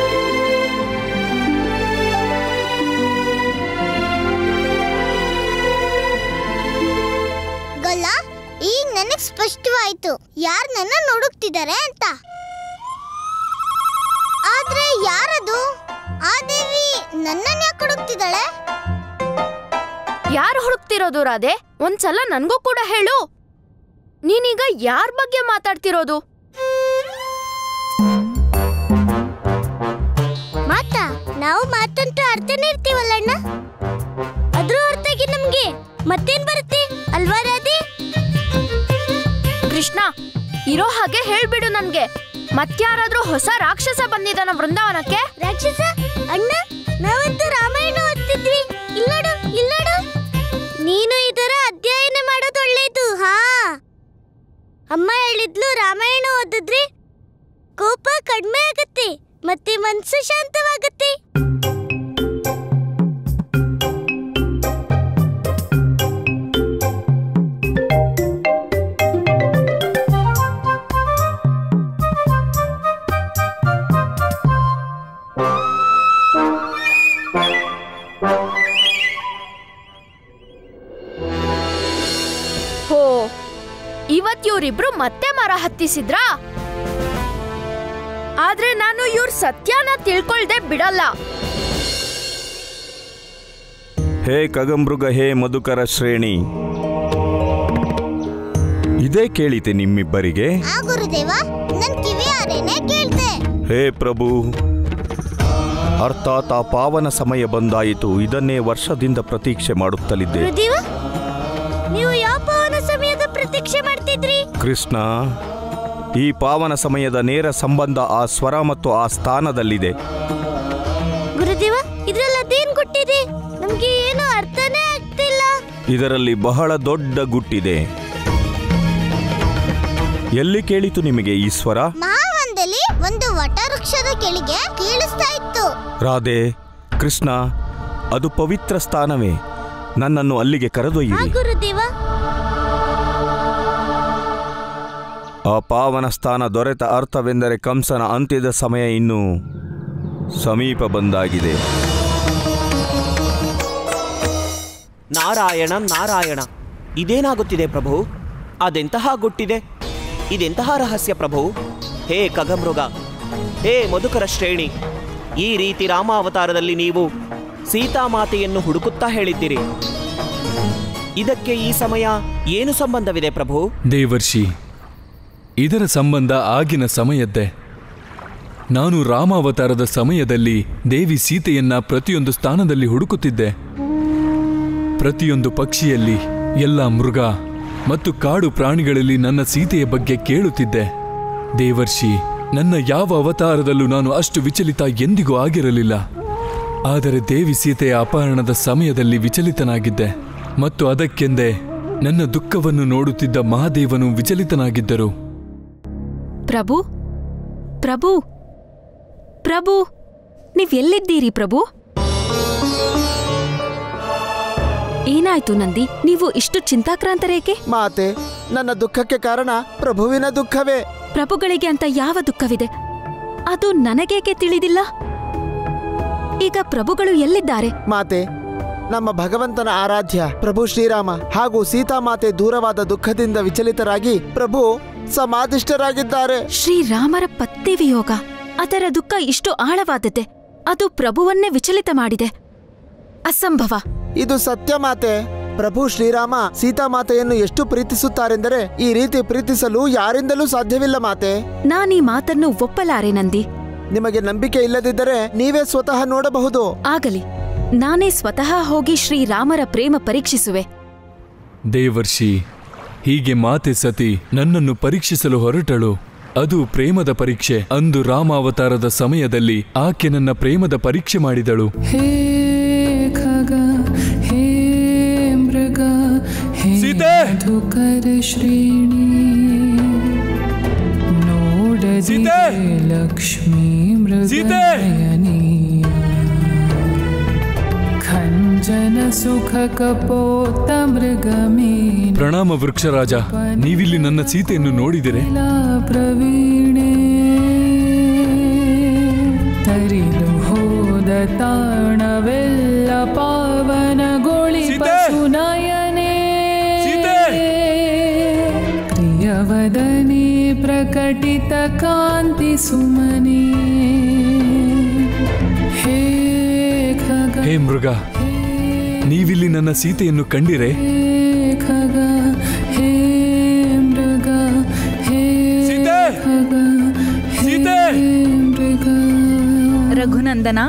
ಗೊಲ್ಲ ಈಗ ನನಗ್ ಸ್ಪಷ್ಟವಾಯ್ತು ಯಾರ್ ನನ್ನ ನೋಡುತ್ತಿದ್ದಾರೆ ಅಂತ ಆದ್ರೆ ಯಾರದು ಆ ದೇವಿ ನನ್ನನ್ನ ಯಾಕೆ ಹುಡುಕ್ತಿದ್ದಾಳೆ
ಯಾರು ಹುಡುಕ್ತಿರೋದು ರಾಧೆ ಒಂದ್ಸಲ ನನ್ಗೂ ಕೂಡ ಹೇಳು ನೀನೀಗ ಯಾರ್ ಬಗ್ಗೆ ಮಾತಾಡ್ತಿರೋದು
ಮಾತಾ ನಾವು ಮಾತಂತೂ ಅರ್ಥನೇ ಇರ್ತೀವಲ್ಲಣ್ಣ ಅದ್ರ ಹೊರತಾಗಿ ನಮ್ಗೆ ಮತ್ತೇನ್ ಬರುತ್ತೆ ಅಲ್ವಾ ರಾಧೆ
ಕೃಷ್ಣ ಇರೋ ಹಾಗೆ ಹೇಳ್ಬಿಡು ನನ್ಗೆ ಮತ್ಯಾರಾದ್ರೂ ಹೊಸ ರಾಕ್ಷಸ ಬಂದಿದ್ದಾನ ವೃಂದಾವನಕ್ಕೆ
ರಾಕ್ಷಸ ಅಣ್ಣ ನಾವಂತೂ ರಾಮಾಯಣ ಓದ್ತಿದ್ವಿ ಇಲ್ಲೋಡು ಇಲ್ಲೋಡು ನೀನು ಇದರ ಅಧ್ಯಯನ ಮಾಡೋದು ಒಳ್ಳೇದು ಹಾ ಅಮ್ಮ ಹೇಳಿದ್ಲು ರಾಮಾಯಣ ಓದಿದ್ರೆ ಕೋಪ ಕಡಿಮೆ ಆಗತ್ತೆ ಮತ್ತೆ ಮನ್ಸು ಶಾಂತವಾಗತ್ತೆ
ಹೋ ಇವತ್ ಇವ್ರಿಬ್ರು ಮತ್ತೆ ಮರ ಹತ್ತಿಸಿದ್ರಾ ಆದ್ರೆ ನಾನು ಇವ್ರ ಸತ್ಯನ ತಿಳ್ಕೊಳ್ದೆ ಬಿಡಲ್ಲ
ಹೇ ಕಗಮೃಗ ಹೇ ಮಧುಕರ ಶ್ರೇಣಿ ಇದೇ ಕೇಳಿತೆ ನಿಮ್ಮಿಬ್ಬರಿಗೆ
ಆ ಗುರುದೇವ ನನ್ ಕಿವಿಯಾರೇನೆ ಕೇಳ್ತೆ
ಹೇ ಪ್ರಭು ಅರ್ಥಾತ್ ಆ ಪಾವನ ಸಮಯ ಬಂದಾಯಿತು ಇದನ್ನೇ ವರ್ಷದಿಂದ ಪ್ರತೀಕ್ಷೆ ಮಾಡುತ್ತಲಿದ್ದೆ
ಗುರುದೇವ ನೀವು ಯಾವ ಪಾವನ ಸಮಯದ ಪ್ರತೀಕ್ಷೆ ಮಾಡ್ತಿದ್ರಿ
ಕೃಷ್ಣ ಈ ಪಾವನ ಸಮಯದ ನೇರ ಸಂಬಂಧ ಆ ಸ್ವರ ಮತ್ತು ಆ ಸ್ಥಾನದಲ್ಲಿದೆ
ಗುರುದೇವ ಇದ್ರಲ್ಲಿ ಅದೇನ್ ಕೊಟ್ಟಿದೆ ನಮ್ಗೆ ಏನು ಅರ್ಥನೇ ಆಗ್ತಾ
ಇದರಲ್ಲಿ ಬಹಳ ದೊಡ್ಡ ಗುಟ್ಟಿದೆ ಎಲ್ಲಿ ಕೇಳಿತು ನಿಮಗೆ ಈ ಸ್ವರ
ಮಹಾವಂದಲ್ಲಿ ಒಂದು ವಟವೃಕ್ಷದ ಕೆಳಗೆ ಕೇಳಿಸ್ತಾ ಇತ್ತು
ರಾಧೆ ಕೃಷ್ಣ ಅದು ಪವಿತ್ರ ಸ್ಥಾನವೇ ನನ್ನನ್ನು ಅಲ್ಲಿಗೆ
ಆ
ಕರೆದೊಯ್ಯಿರಿ
ಗುರುದೇವ
ಆ ಪಾವನ ಸ್ಥಾನ ದೊರೆತ ಅರ್ಥವೆಂದರೆ ಕಂಸನ ಅಂತ್ಯದ ಸಮಯ ಇನ್ನೂ ಸಮೀಪ ಬಂದಾಗಿದೆ
ನಾರಾಯಣ ನಾರಾಯಣ ಇದೇನಾಗುತ್ತಿದೆ ಪ್ರಭು ಅದೆಂತಹ ಗುಟ್ಟಿದೆ ಇದೆಂತಹ ರಹಸ್ಯ ಪ್ರಭು ಹೇ ಖಗಮೃಗ ಹೇ ಮಧುಕರ ಶ್ರೇಣಿ ಈ ರೀತಿ ರಾಮಾವತಾರದಲ್ಲಿ ನೀವು ಸೀತಾಮಾತೆಯನ್ನು ಹುಡುಕುತ್ತಾ ಹೇಳಿದ್ದೀರಿ ಇದಕ್ಕೆ ಈ ಸಮಯ ಏನು ಸಂಬಂಧವಿದೆ ಪ್ರಭು
ದೇವರ್ಷಿ ಇದರ ಸಂಬಂಧ ಆಗಿನ ಸಮಯದ್ದೇ ನಾನು ರಾಮಾವತಾರದ ಸಮಯದಲ್ಲಿ ದೇವಿ ಸೀತೆಯನ್ನ ಪ್ರತಿಯೊಂದು ಸ್ಥಾನದಲ್ಲಿ ಹುಡುಕುತ್ತಿದ್ದೆ ಪ್ರತಿಯೊಂದು ಪಕ್ಷಿಯಲ್ಲಿ ಎಲ್ಲ ಮೃಗ ಮತ್ತು ಕಾಡು ಪ್ರಾಣಿಗಳಲ್ಲಿ ನನ್ನ ಸೀತೆಯ ಬಗ್ಗೆ ಕೇಳುತ್ತಿದ್ದೆ ದೇವರ್ಷಿ ನನ್ನ ಯಾವ ಅವತಾರದಲ್ಲೂ ನಾನು ಅಷ್ಟು ವಿಚಲಿತ ಎಂದಿಗೂ ಆಗಿರಲಿಲ್ಲ ಆದರೆ ದೇವಿ ಸೀತೆಯ ಅಪಹರಣದ ಸಮಯದಲ್ಲಿ ವಿಚಲಿತನಾಗಿದ್ದೆ ಮತ್ತು ಅದಕ್ಕೆಂದೇ ನನ್ನ ದುಃಖವನ್ನು ನೋಡುತ್ತಿದ್ದ ಮಹಾದೇವನು ವಿಚಲಿತನಾಗಿದ್ದರು
ಪ್ರಭು ಪ್ರಭು ಪ್ರಭು ನೀವ್ ಎಲ್ಲಿದ್ದೀರಿ ಪ್ರಭು ಏನಾಯ್ತು ನಂದಿ ನೀವು ಇಷ್ಟು ಚಿಂತಾಕ್ರಾಂತರೇಕೆ
ಮಾತೆ ನನ್ನ ದುಃಖಕ್ಕೆ ಕಾರಣ ಪ್ರಭುವಿನ ದುಃಖವೇ
ಪ್ರಭುಗಳಿಗೆ ಅಂತ ಯಾವ ದುಃಖವಿದೆ ಅದು ನನಗೇಕೆ ತಿಳಿದಿಲ್ಲ ಈಗ ಪ್ರಭುಗಳು ಎಲ್ಲಿದ್ದಾರೆ
ಮಾತೆ ನಮ್ಮ ಭಗವಂತನ ಆರಾಧ್ಯ ಪ್ರಭು ಶ್ರೀರಾಮ ಹಾಗೂ ಸೀತಾಮಾತೆ ದೂರವಾದ ದುಃಖದಿಂದ ವಿಚಲಿತರಾಗಿ ಪ್ರಭು ಸಮಾಧಿಷ್ಠರಾಗಿದ್ದಾರೆ
ಶ್ರೀರಾಮರ ಪತ್ನಿ ವಿಯೋಗ ಅದರ ದುಃಖ ಇಷ್ಟು ಆಳವಾದದ್ದೆ ಅದು ಪ್ರಭುವನ್ನೇ ವಿಚಲಿತ ಮಾಡಿದೆ ಅಸಂಭವ
ಇದು ಸತ್ಯ ಮಾತೆ ಪ್ರಭು ಶ್ರೀರಾಮ ಸೀತಾಮಾತೆಯನ್ನು ಎಷ್ಟು ಪ್ರೀತಿಸುತ್ತಾರೆಂದರೆ ಈ ರೀತಿ ಪ್ರೀತಿಸಲು ಯಾರಿಂದಲೂ ಸಾಧ್ಯವಿಲ್ಲ ಮಾತೆ
ನಾನೀ ಮಾತನ್ನು ಒಪ್ಪಲಾರೆ ನಂದಿ
ನಿಮಗೆ ನಂಬಿಕೆ ಇಲ್ಲದಿದ್ದರೆ ನೀವೇ ಸ್ವತಃ ನೋಡಬಹುದು
ಆಗಲಿ ನಾನೇ ಸ್ವತಃ ಹೋಗಿ ಶ್ರೀರಾಮರ ಪ್ರೇಮ ಪರೀಕ್ಷಿಸುವೆ
ದೇವರ್ಷಿ ಹೀಗೆ ಮಾತೆ ಸತಿ ನನ್ನನ್ನು ಪರೀಕ್ಷಿಸಲು ಹೊರಟಳು ಅದು ಪ್ರೇಮದ ಪರೀಕ್ಷೆ ಅಂದು ರಾಮಾವತಾರದ ಸಮಯದಲ್ಲಿ ಆಕೆ ನನ್ನ ಪ್ರೇಮದ ಪರೀಕ್ಷೆ ಮಾಡಿದಳು
हे खग हे मृग हे
सीते!
मधुकर श्रेणी ನೋಡದಿರೆ ಲಕ್ಷ್ಮೀ ಮೃಗನಯನಿ ಖಂಜನ ಸುಖ ಕಪೋತ ಮೃಗಮೇನ
ಪ್ರಣಾಮ ವೃಕ್ಷರಾಜ ನೀವಿಲ್ಲಿ ನನ್ನ ಸೀತೆಯನ್ನು ನೋಡಿದಿರೆ
ಪ್ರವೀಣೆ ತರಿಲು ಹೋದ ತಾಣವೆಲ್ಲ ಪಾವನಗೊಳಿ ಸುನಯನೆ ಪ್ರಿಯವದನೆ ಪ್ರಕಟಿತ ಕಾಂತಿ ಸುಮನೆ ಹೇ ಖಗ
ಹೇ ಮೃಗ ನೀವಿಲ್ಲಿ ನನ್ನ ಸೀತೆಯನ್ನು ಕಂಡಿರೆ
ಹೇ ಖಗ ಹೇ ಮೃಗ ಹೇ ಖಗ ಹೇ ಮೃಗ
ರಘುನಂದನ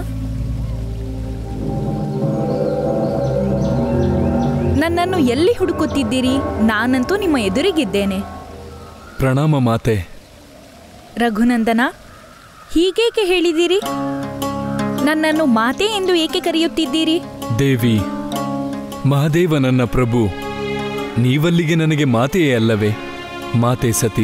ನನ್ನನ್ನು ಎಲ್ಲಿ ಹುಡುಕುತ್ತಿದ್ದೀರಿ ನಾನಂತೂ ನಿಮ್ಮ ಎದುರಿಗಿದ್ದೇನೆ
ಪ್ರಣಾಮ ಮಾತೆ
ರಘುನಂದನ ಹೀಗೇಕೆ ಹೇಳಿದ್ದೀರಿ ನನ್ನನ್ನು ಮಾತೆ ಎಂದು ಏಕೆ ಕರೆಯುತ್ತಿದ್ದೀರಿ
ದೇವಿ ಮಹಾದೇವ ನನ್ನ ಪ್ರಭು ನೀವಲ್ಲಿಗೆ ನನಗೆ ಮಾತೆಯೇ ಅಲ್ಲವೇ ಮಾತೆ ಸತಿ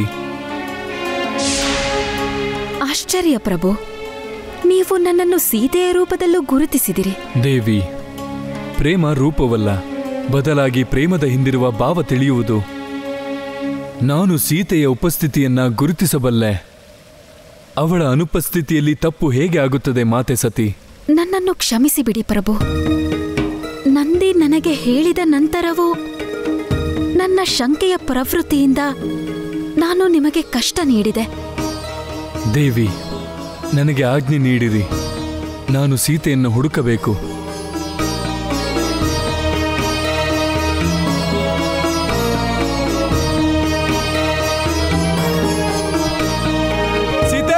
ಆಶ್ಚರ್ಯ ಪ್ರಭು ನೀವು ನನ್ನನ್ನು ಸೀತೆಯ ರೂಪದಲ್ಲೂ ಗುರುತಿಸಿದಿರಿ
ದೇವಿ ಪ್ರೇಮ ರೂಪವಲ್ಲ ಬದಲಾಗಿ ಪ್ರೇಮದ ಹಿಂದಿರುವ ಭಾವ ತಿಳಿಯುವುದು ನಾನು ಸೀತೆಯ ಉಪಸ್ಥಿತಿಯನ್ನ ಗುರುತಿಸಬಲ್ಲೆ ಅವಳ ಅನುಪಸ್ಥಿತಿಯಲ್ಲಿ ತಪ್ಪು ಹೇಗೆ ಆಗುತ್ತದೆ ಮಾತೆ ಸತಿ
ನನ್ನನ್ನು ಕ್ಷಮಿಸಿ ಬಿಡಿ ಪ್ರಭು ನಂದಿ ನನಗೆ ಹೇಳಿದ ನಂತರವೂ ನನ್ನ ಶಂಕೆಯ ಪ್ರವೃತ್ತಿಯಿಂದ ನಾನು ನಿಮಗೆ ಕಷ್ಟ ನೀಡಿದೆ
ದೇವಿ ನನಗೆ ಆಜ್ಞೆ ನೀಡಿರಿ ನಾನು ಸೀತೆಯನ್ನು ಹುಡುಕಬೇಕು
ಸೀತೆ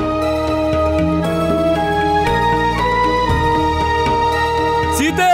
ಸೀತೆ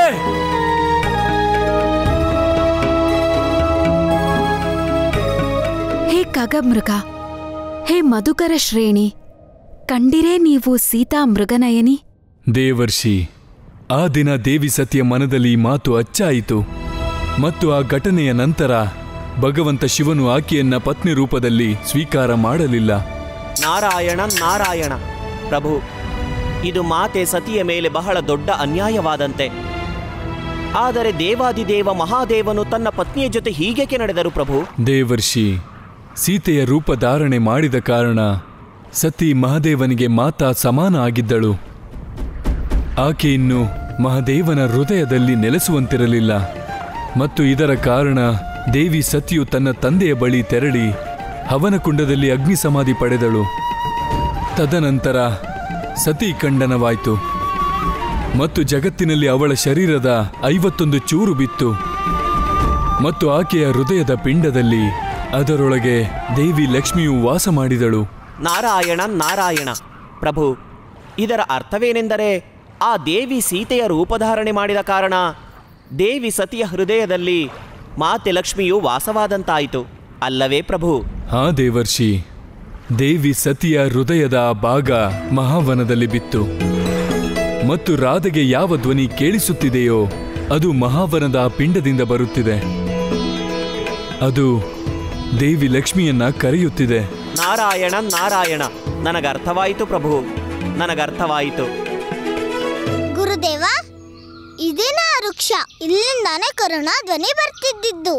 ಹೇ ಖಗಮೃಗ ಹೇ ಮಧುಕರ ಶ್ರೇಣಿ ಕಂಡಿರೇ ನೀವು ಸೀತಾ ಮೃಗನಯನಿ
ದೇವರ್ಷಿ ಆ ದಿನ ದೇವಿ ಸತಿಯ ಮನದಲ್ಲಿ ಈ ಮಾತು ಅಚ್ಚಾಯಿತು ಮತ್ತು ಆ ಘಟನೆಯ ನಂತರ ಭಗವಂತ ಶಿವನು ಆಕೆಯನ್ನ ಪತ್ನಿ ರೂಪದಲ್ಲಿ ಸ್ವೀಕಾರ ಮಾಡಲಿಲ್ಲ
ನಾರಾಯಣ ನಾರಾಯಣ ಪ್ರಭು ಇದು ಮಾತೆ ಸತಿಯ ಮೇಲೆ ಬಹಳ ದೊಡ್ಡ ಅನ್ಯಾಯವಾದಂತೆ ಆದರೆ ದೇವಾದಿದೇವ ಮಹಾದೇವನು ತನ್ನ ಪತ್ನಿಯ ಜೊತೆ ಹೀಗೇಕೆ ನಡೆದರು ಪ್ರಭು
ದೇವರ್ಷಿ ಸೀತೆಯ ರೂಪ ಧಾರಣೆ ಮಾಡಿದ ಕಾರಣ ಸತಿ ಮಹಾದೇವನಿಗೆ ಮಾತಾ ಸಮಾನ ಆಗಿದ್ದಳು ಆಕೆ ಇನ್ನು ಮಹಾದೇವನ ಹೃದಯದಲ್ಲಿ ನೆಲೆಸುವಂತಿರಲಿಲ್ಲ ಮತ್ತು ಇದರ ಕಾರಣ ದೇವಿ ಸತಿಯು ತನ್ನ ತಂದೆಯ ಬಳಿ ತೆರಳಿ ಹವನಕುಂಡದಲ್ಲಿ ಅಗ್ನಿ ಸಮಾಧಿ ಪಡೆದಳು ತದನಂತರ ಸತಿ ಖಂಡನವಾಯಿತು ಮತ್ತು ಜಗತ್ತಿನಲ್ಲಿ ಅವಳ ಶರೀರದ ಐವತ್ತೊಂದು ಚೂರು ಬಿತ್ತು ಮತ್ತು ಆಕೆಯ ಹೃದಯದ ಪಿಂಡದಲ್ಲಿ ಅದರೊಳಗೆ ದೇವಿ ಲಕ್ಷ್ಮಿಯು ವಾಸ ಮಾಡಿದಳು
ನಾರಾಯಣ ನಾರಾಯಣ ಪ್ರಭು ಇದರ ಅರ್ಥವೇನೆಂದರೆ ಆ ದೇವಿ ಸೀತೆಯ ರೂಪಧಾರಣೆ ಮಾಡಿದ ಕಾರಣ ದೇವಿ ಸತಿಯ ಹೃದಯದಲ್ಲಿ ಮಾತೆ ಲಕ್ಷ್ಮಿಯು ವಾಸವಾದಂತಾಯಿತು ಅಲ್ಲವೇ ಪ್ರಭು
ಹಾ ದೇವರ್ಷಿ ದೇವಿ ಸತಿಯ ಹೃದಯದ ಆ ಭಾಗ ಮಹಾವನದಲ್ಲಿ ಬಿತ್ತು ಮತ್ತು ರಾಧೆಗೆ ಯಾವ ಧ್ವನಿ ಕೇಳಿಸುತ್ತಿದೆಯೋ ಅದು ಮಹಾವನದ ಆ ಪಿಂಡದಿಂದ ಬರುತ್ತಿದೆ ಅದು ದೇವಿ ಲಕ್ಷ್ಮಿಯನ್ನ ಕರೆಯುತ್ತಿದೆ
ನಾರಾಯಣ ನಾರಾಯಣ ನನಗರ್ಥವಾಯಿತು ಪ್ರಭು ನನಗರ್ಥವಾಯಿತು
ಗುರುದೇವ ಇದೇನಾ ವೃಕ್ಷ ಇಲ್ಲಿಂದಾನೇ ಕರುಣಾ ಧ್ವನಿ ಬರ್ತಿದ್ದಿದ್ದು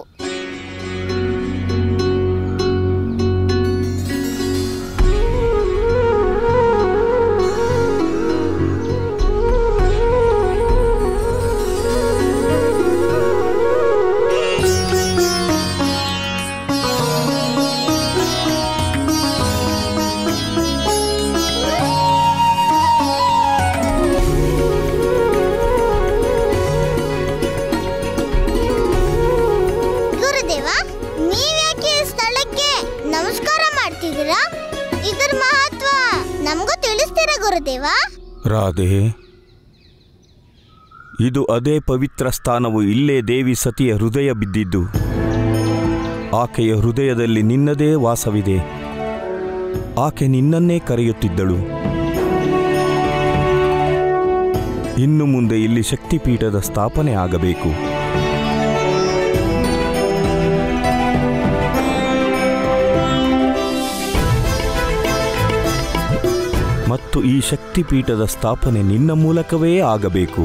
ಗುರುದೇವ ನೀವ್ಯಾಕೆ ಈ ಸ್ಥಳಕ್ಕೆ ನಮಸ್ಕಾರ ಮಾಡ್ತಿದ್ದೀರಾ ಇದ್ರ ಮಹತ್ವ ನಮಗೂ ತಿಳಿಸ್ತೀರಾ ಗುರುದೇವ
ರಾಧೆ ಇದು ಅದೇ ಪವಿತ್ರ ಸ್ಥಾನವು ಇಲ್ಲೇ ದೇವಿ ಸತಿಯ ಹೃದಯ ಬಿದ್ದಿದ್ದು ಆಕೆಯ ಹೃದಯದಲ್ಲಿ ನಿನ್ನದೇ ವಾಸವಿದೆ ಆಕೆ ನಿನ್ನನ್ನೇ ಕರೆಯುತ್ತಿದ್ದಳು ಇನ್ನು ಮುಂದೆ ಇಲ್ಲಿ ಶಕ್ತಿಪೀಠದ ಸ್ಥಾಪನೆ ಆಗಬೇಕು ಮತ್ತು ಈ ಶಕ್ತಿಪೀಠದ ಸ್ಥಾಪನೆ ನಿನ್ನ ಮೂಲಕವೇ ಆಗಬೇಕು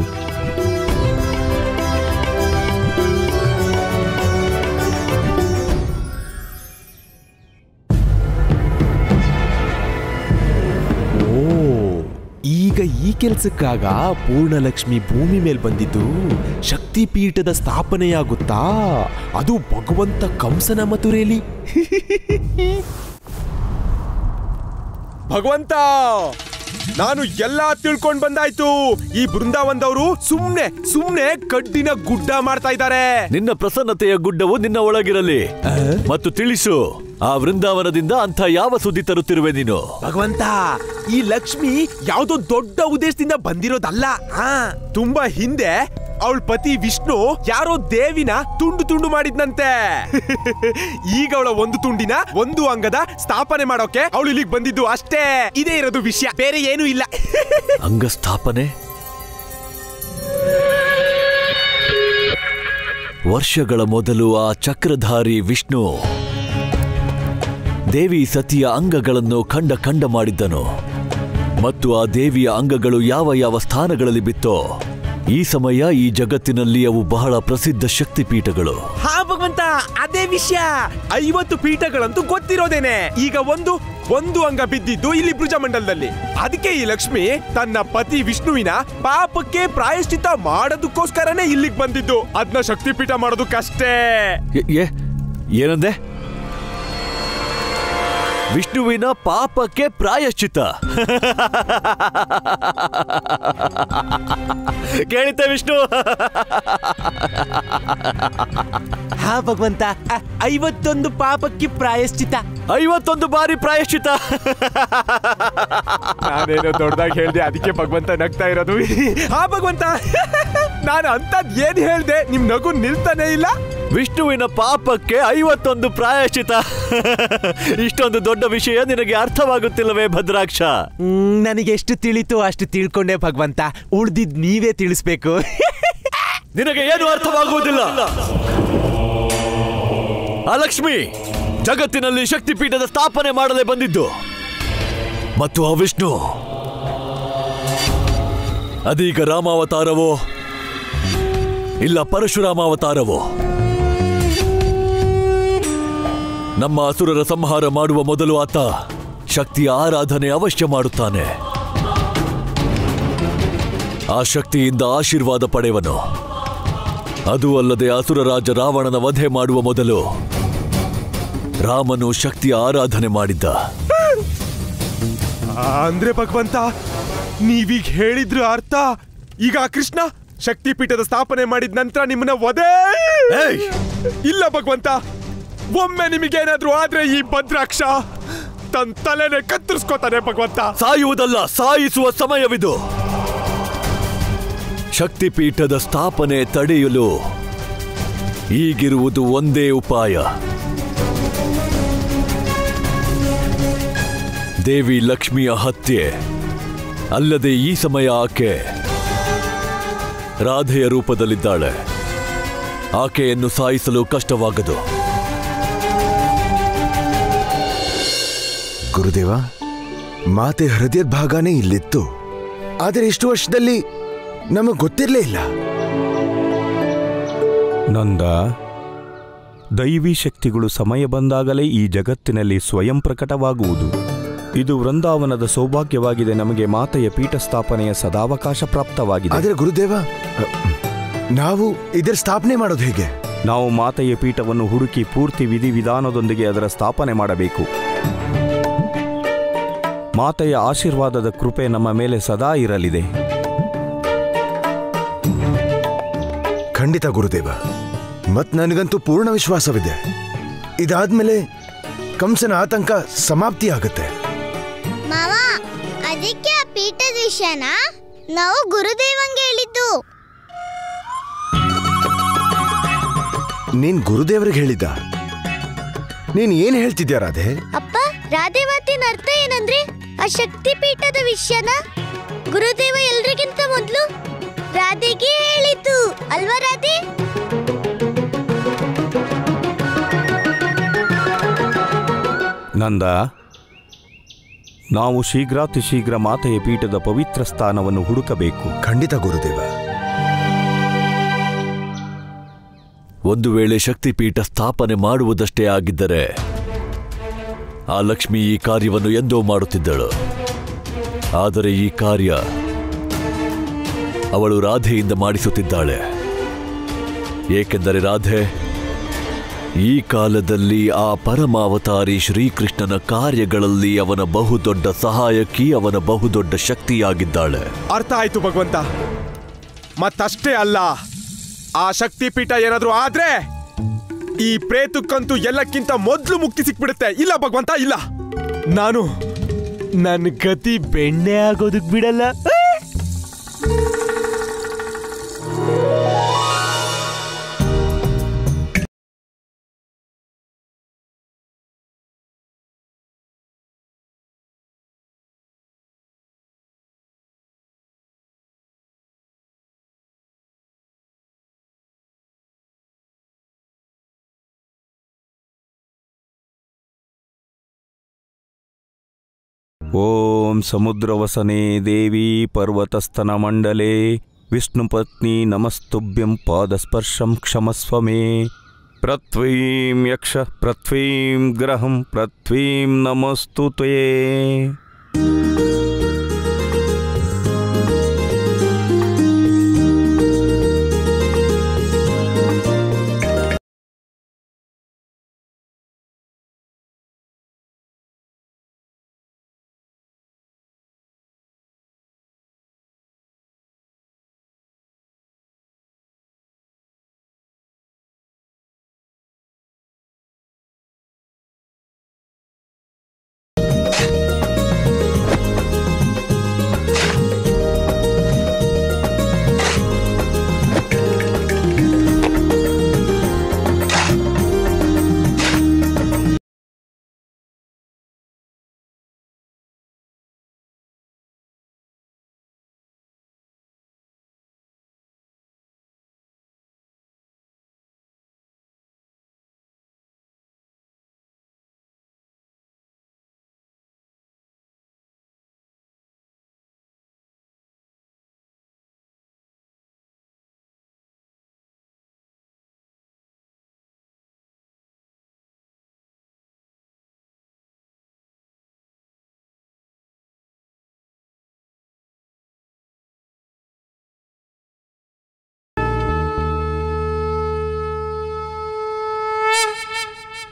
ಓ ಈಗ ಈ ಕೆಲ್ಸಕ್ಕಾಗ ಪೂರ್ಣಲಕ್ಷ್ಮಿ ಭೂಮಿ ಮೇಲೆ ಬಂದಿದ್ದು ಶಕ್ತಿಪೀಠದ ಸ್ಥಾಪನೆಯಾಗುತ್ತಾ ಅದು ಭಗವಂತ ಕಂಸನ ಮಥುರೇಲಿ
ಭಗವಂತ ನಾನು ಎಲ್ಲ ತಿಳ್ಕೊಂಡ್ ಬಂದಾಯ್ತು ಈ ಬೃಂದಾವನದವರು ಸುಮ್ನೆ ಸುಮ್ನೆ ಕಡ್ಡಿನ ಗುಡ್ಡ ಮಾಡ್ತಾ ಇದ್ದಾರೆ
ನಿನ್ನ ಪ್ರಸನ್ನತೆಯ ಗುಡ್ಡವು ನಿನ್ನ ಒಳಗಿರಲಿ ಮತ್ತು ತಿಳಿಸು ಆ ವೃಂದಾವನದಿಂದ ಅಂಥ ಯಾವ ಸುದ್ದಿ ತರುತ್ತಿರುವೆ ನೀನು
ಭಗವಂತ ಈ ಲಕ್ಷ್ಮಿ ಯಾವ್ದೋ ದೊಡ್ಡ ಉದ್ದೇಶದಿಂದ ಬಂದಿರೋದಲ್ಲ ಆ ತುಂಬಾ ಹಿಂದೆ ಅವಳ ಪತಿ ವಿಷ್ಣು ಯಾರೋ ದೇವಿನ ತುಂಡು ತುಂಡು ಮಾಡಿದ್ನಂತೆ ಈಗ ಅವಳ ಒಂದು ತುಂಡಿನ ಒಂದು ಅಂಗದ ಸ್ಥಾಪನೆ ಮಾಡೋಕೆ ಅವಳು ಇಲ್ಲಿಗೆ ಬಂದಿದ್ದು ಅಷ್ಟೇ ಇದೇ ಇರೋದು ವಿಷಯ ಬೇರೆ ಏನೂ ಇಲ್ಲ
ಅಂಗಸ್ಥಾಪನೆ ವರ್ಷಗಳ ಮೊದಲು ಆ ಚಕ್ರಧಾರಿ ವಿಷ್ಣು ದೇವಿ ಸತಿಯ ಅಂಗಗಳನ್ನು ಖಂಡ ಖಂಡ ಮಾಡಿದ್ದನು ಮತ್ತು ಆ ದೇವಿಯ ಅಂಗಗಳು ಯಾವ ಯಾವ ಸ್ಥಾನಗಳಲ್ಲಿ ಬಿತ್ತೋ ಈ ಸಮಯ ಈ ಜಗತ್ತಿನಲ್ಲಿ ಅವು ಬಹಳ ಪ್ರಸಿದ್ಧ ಶಕ್ತಿಪೀಠಗಳು
ಹಾ ಭಗವಂತ ಅದೇ ವಿಷಯ ಐವತ್ತು ಪೀಠಗಳಂತೂ ಗೊತ್ತಿರೋದೇನೆ ಈಗ ಒಂದು ಒಂದು ಅಂಗ ಬಿದ್ದಿದ್ದು ಇಲ್ಲಿ ಭುಜಮಂಡಲದಲ್ಲಿ ಅದಕ್ಕೆ ಈ ಲಕ್ಷ್ಮಿ ತನ್ನ ಪತಿ ವಿಷ್ಣುವಿನ ಪಾಪಕ್ಕೆ ಪ್ರಾಯಶ್ಚಿತ್ತ ಮಾಡೋದಕ್ಕೋಸ್ಕರನೇ ಇಲ್ಲಿಗೆ ಬಂದಿದ್ದು ಅದನ್ನ ಶಕ್ತಿಪೀಠ ಮಾಡೋದಕ್ಕಷ್ಟೇ
ಎ- ಎ- ಏನಂದೆ ವಿಷ್ಣುವಿನ ಪಾಪಕ್ಕೆ ಪ್ರಾಯಶ್ಚಿತ ಕೇಳಿತ ವಿಷ್ಣು
ಹಾ ಭಗವಂತ ಅ, ಐವತ್ತೊಂದು ಪಾಪಕ್ಕೆ ಪ್ರಾಯಶ್ಚಿತ
ಐವತ್ತೊಂದು ಬಾರಿ ಪ್ರಾಯಶ್ಚಿತ
ನಾನೇನೋ ದೊಡ್ಡದಾಗಿ ಹೇಳ್ದೆ ಅದಕ್ಕೆ ಭಗವಂತ ನಗ್ತಾ ಇರೋದು ಹಾ ಭಗವಂತ ನಾನು ಅಂತದ್ ಏನ್ ಹೇಳ್ದೆ ನಿಮ್ ನಗು ನಿಲ್ತಾನೆ ಇಲ್ಲ
ವಿಷ್ಣುವಿನ ಪಾಪಕ್ಕೆ ಐವತ್ತೊಂದು ಪ್ರಾಯಶ್ಚಿತ ಇಷ್ಟೊಂದು ದೊಡ್ಡ ವಿಷಯ ನಿನಗೆ ಅರ್ಥವಾಗುತ್ತಿಲ್ಲವೇ ಭದ್ರಾಕ್ಷ
ಹ್ಮ್, ನನಗೆ ಎಷ್ಟು ತಿಳಿತು ಅಷ್ಟು ತಿಳ್ಕೊಂಡೆ ಭಗವಂತ ಉಳ್ದಿದ್ ನೀವೇ ತಿಳಿಸ್ಬೇಕು
ನಿನಗೆ ಏನು ಅರ್ಥವಾಗುವುದಿಲ್ಲ ಆ ಲಕ್ಷ್ಮಿ ಜಗತ್ತಿನಲ್ಲಿ ಶಕ್ತಿಪೀಠದ ಸ್ಥಾಪನೆ ಮಾಡದೆ ಬಂದಿದ್ದು ಮತ್ತು ಆ ವಿಷ್ಣು ಅದೀಗ ರಾಮಾವತಾರವೋ ಇಲ್ಲ ಪರಶುರಾಮಾವತಾರವೋ ನಮ್ಮ ಅಸುರರ ಸಂಹಾರ ಮಾಡುವ ಮೊದಲು ಆತ ಶಕ್ತಿಯ ಆರಾಧನೆ ಅವಶ್ಯ ಮಾಡುತ್ತಾನೆ ಆ ಶಕ್ತಿಯಿಂದ ಆಶೀರ್ವಾದ ಪಡೆಯವನು ಅದು ಅಲ್ಲದೆ ಅಸುರರಾಜ ರಾವಣನ ವಧೆ ಮಾಡುವ ಮೊದಲು ರಾಮನು ಶಕ್ತಿಯ ಆರಾಧನೆ ಮಾಡಿದ್ದ
ಅಂದ್ರೆ ಭಗವಂತ ನೀವೀಗ ಹೇಳಿದ್ರ ಅರ್ಥ ಈಗ ಆ ಕೃಷ್ಣ ಶಕ್ತಿಪೀಠದ ಸ್ಥಾಪನೆ ಮಾಡಿದ ನಂತರ ನಿಮ್ಮನ್ನ ವಧೆ ಇಲ್ಲ ಭಗವಂತ ಒಮ್ಮೆ ನಿಮಗೇನಾದ್ರೂ ಆದ್ರೆ ಈ ಭದ್ರಾಕ್ಷ ತನ್ ತಲೆನೆ ಕತ್ತರಿಸ್ಕೋತಾನೆ ಭಗವಂತ
ಸಾಯುವುದಲ್ಲ ಸಾಯಿಸುವ ಸಮಯವಿದು ಶಕ್ತಿಪೀಠದ ಸ್ಥಾಪನೆ ತಡೆಯಲು ಈಗಿರುವುದು ಒಂದೇ ಉಪಾಯ ದೇವಿ ಲಕ್ಷ್ಮಿಯ ಹತ್ಯೆ ಅಲ್ಲದೆ ಈ ಸಮಯ ಆಕೆ ರಾಧೆಯ ರೂಪದಲ್ಲಿದ್ದಾಳೆ ಆಕೆಯನ್ನು ಸಾಯಿಸಲು ಕಷ್ಟವಾಗದು
ಗುರುದೇವ ಮಾತೆ ಹೃದಯದ ಭಾಗನೇ ಇಲ್ಲಿತ್ತು ಆದರೆ ಇಷ್ಟು ವರ್ಷದಲ್ಲಿ ನಮಗೆ ಗೊತ್ತಿರಲೇ ಇಲ್ಲ
ನಂದ ದೈವಿ ಶಕ್ತಿಗಳು ಸಮಯ ಬಂದಾಗಲೇ ಈ ಜಗತ್ತಿನಲ್ಲಿ ಸ್ವಯಂ ಪ್ರಕಟವಾಗುವುದು ಇದು ವೃಂದಾವನದ ಸೌಭಾಗ್ಯವಾಗಿದೆ ನಮಗೆ ಮಾತೆಯ ಪೀಠ ಸ್ಥಾಪನೆಯ ಸದಾವಕಾಶ ಪ್ರಾಪ್ತವಾಗಿದೆ
ಆದರೆ ಗುರುದೇವ ನಾವು ಇದರ ಸ್ಥಾಪನೆ ಮಾಡೋದು ಹೇಗೆ
ನಾವು ಮಾತೆಯ ಪೀಠವನ್ನು ಹುಡುಕಿ ಪೂರ್ತಿ ವಿಧಿವಿಧಾನದೊಂದಿಗೆ ಅದರ ಸ್ಥಾಪನೆ ಮಾಡಬೇಕು ಮಾತೆಯ ಆಶೀರ್ವಾದದ ಕೃಪೆ ನಮ್ಮ ಮೇಲೆ ಸದಾ ಇರಲಿದೆ
ಖಂಡಿತ ಗುರುದೇವ ಮತ್ ನನಗಂತೂ ಪೂರ್ಣ ವಿಶ್ವಾಸವಿದೆ ಇದಾದ್ಮೇಲೆ ಕಂಸನ ಆತಂಕ ಸಮಾಪ್ತಿ ಆಗುತ್ತೆ
ಮಾವ ಅದಕ್ಕೆ ಆ ಪೀಠದ ವಿಷಯನ ನಾವು ಗುರುದೇವಂಗೆ ಹೇಳಿದ್ದು
ನೀನ್ ಗುರುದೇವರಿಗೆ ಹೇಳಿದ್ದ ನೀನ್ ಏನ್ ಹೇಳ್ತಿದ್ಯಾ ರಾಧೆ
ಅಪ್ಪ ರಾಧೆ ಮಾತಿನ ಅರ್ಥ ಏನಂದ್ರೆ ಆ ಶಕ್ತಿ ಪೀಠದ ವಿಷಯನ ಗುರುದೇವ ಎಲ್ರಿಗಿಂತ ಮೊದಲು ರಾಧೆಗೆ ಹೇಳಿದ್ದು ಅಲ್ವಾ ರಾಧೆ
ನಂದ ನಾವು ಶೀಘ್ರಾತಿ ಶೀಘ್ರ ಮಾತೆಯ ಪೀಠದ ಪವಿತ್ರ ಸ್ಥಾನವನ್ನು ಹುಡುಕಬೇಕು
ಖಂಡಿತ ಗುರುದೇವ
ಒಂದು ವೇಳೆ ಶಕ್ತಿಪೀಠ ಸ್ಥಾಪನೆ ಮಾಡುವುದಷ್ಟೇ ಆಗಿದ್ದರೆ ಆ ಲಕ್ಷ್ಮಿ ಈ ಕಾರ್ಯವನ್ನು ಎಂದೋ ಮಾಡುತ್ತಿದ್ದಳು ಆದರೆ ಈ ಕಾರ್ಯ ಅವಳು ರಾಧೆಯಿಂದ ಮಾಡಿಸುತ್ತಿದ್ದಾಳೆ ಏಕೆಂದರೆ ರಾಧೆ ಈ ಕಾಲದಲ್ಲಿ ಆ ಪರಮಾವತಾರಿ ಶ್ರೀಕೃಷ್ಣನ ಕಾರ್ಯಗಳಲ್ಲಿ ಅವನ ಬಹುದೊಡ್ಡ ಸಹಾಯಕಿ ಅವನ ಬಹುದೊಡ್ಡ ಶಕ್ತಿಯಾಗಿದ್ದಾಳೆ
ಅರ್ಥ ಆಯ್ತು ಭಗವಂತ ಮತ್ತಷ್ಟೇ ಅಲ್ಲ ಆ ಶಕ್ತಿ ಪೀಠ ಏನಾದ್ರೂ ಆದ್ರೆ ಈ ಪ್ರೇತಕ್ಕಂತೂ ಎಲ್ಲಕ್ಕಿಂತ ಮೊದ್ಲು ಮುಕ್ತಿ ಸಿಕ್ಬಿಡುತ್ತೆ ಇಲ್ಲ ಭಗವಂತ ಇಲ್ಲ ನಾನು ನನ್ನ ಗತಿ ಬೆಣ್ಣೆ ಆಗೋದಕ್ ಬಿಡಲ್ಲ
ಓಂ ಸಮುದ್ರವಸನೆ ದೇವಿ ಪರ್ವತಸ್ತನಮಂಡಲೆ ವಿಷ್ಣುಪತ್ನಿ ನಮಸ್ತುಭ್ಯಂ ಪಾದಸ್ಪರ್ಶಂ ಕ್ಷಮಸ್ವ ಮೇ ಪೃಥ್ವೀಂ ಯಕ್ಷ ಪೃಥ್ವೀಂ ಗ್ರಹಂ ಪೃಥ್ವೀಂ ನಮಸ್ತು ತ್ವಯೇ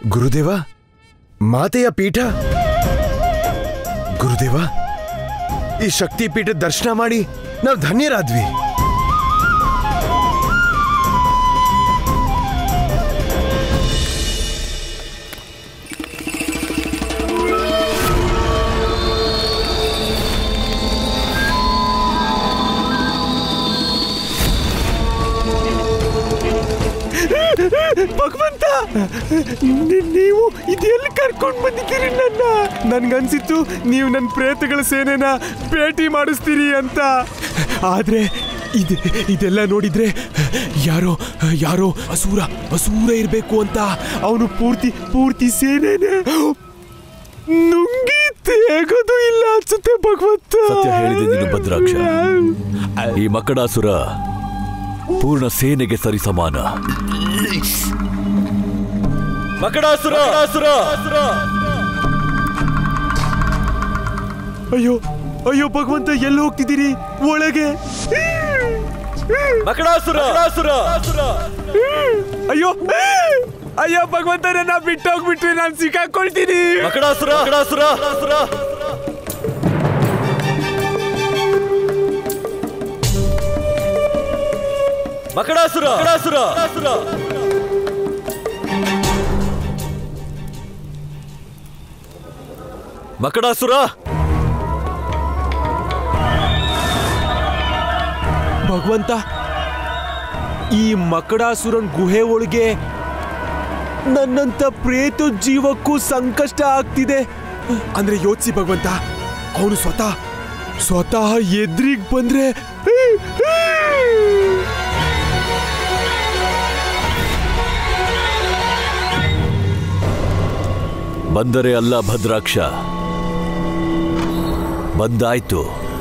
ಗುರುದೇವ ಮಾತೆಯ ಪೀಠ ಗುರುದೇವ ಈ ಶಕ್ತಿ ಪೀಠದ ದರ್ಶನ ಮಾಡಿ ನಾವು ಧನ್ಯರಾದ್ವಿ
ಭಗವಂತ ನಿ- ನೀವು ಇದೆಲ್ಲಿ ಕರ್ಕೊಂಡು ಬಂದಿದ್ದೀರಿ ನನ್ನ ನನ್ಗನ್ಸಿತ್ತು ನೀವು ನನ್ನ ಪ್ರೇತಗಳ ಸೇನೆನ ಭೇಟಿ ಮಾಡಿಸ್ತೀರಿ ಅಂತ ಆದ್ರೆ ಇದು ಇದೆಲ್ಲ ನೋಡಿದ್ರೆ ಯಾರೋ ಯಾರೋ ಅಸೂರ ಅಸೂರ ಇರಬೇಕು ಅಂತ ಅವನು ಪೂರ್ತಿ ಪೂರ್ತಿ ಸೇನೆನೆ ನುಂಗಿ ತೇಗೋದು ಇಲ್ಲ ಅನ್ಸುತ್ತೆ ಭಗವಂತ
ಸತ್ಯ ಹೇಳಿದೆ ನೀನು ಭದ್ರಾಕ್ಷ ಈ ಮಕಡಾಸುರ ಪೂರ್ಣ ಸೇನೆಗೆ ಸರಿಸಮಾನ ಮಕಡಾಸುರ
ಅಯ್ಯೋ ಅಯ್ಯೋ ಭಗವಂತ ಎಲ್ಲಿ ಹೋಗ್ತಿದ್ದೀರಿ ಒಳಗೆ
ಮಕಡಾಸುರ
ಅಯ್ಯೋ ಅಯ್ಯೋ ಭಗವಂತ ನನ್ನ ಬಿಟ್ಟೋಗ್ಬಿಟ್ರೆ ನಾನು ಸಿಕ್ಕಾಕೊಳ್ತೀನಿ
ಮಕಡಾಸುರ ಮಕಡಾಸುರ ಮಕಡಾಸುರ ಮಕಡಾಸುರ ಮಕಡಾಸುರ
ಭಗವಂತ ಈ ಮಕಡಾಸುರನ್ ಗುಹೆ ಒಳಗೆ ನನ್ನಂತ ಪ್ರೇತ ಜೀವಕ್ಕೂ ಸಂಕಷ್ಟ ಆಗ್ತಿದೆ ಅಂದ್ರೆ ಯೋಚಿಸಿ ಭಗವಂತ ಅವನು ಸ್ವತಃ ಸ್ವತಃ ಎದ್ರಿಗ್ ಬಂದ್ರೆ
ಬಂದರೆ ಅಲ್ಲ ಭದ್ರಾಕ್ಷ ಬಂದಾಯ್ತು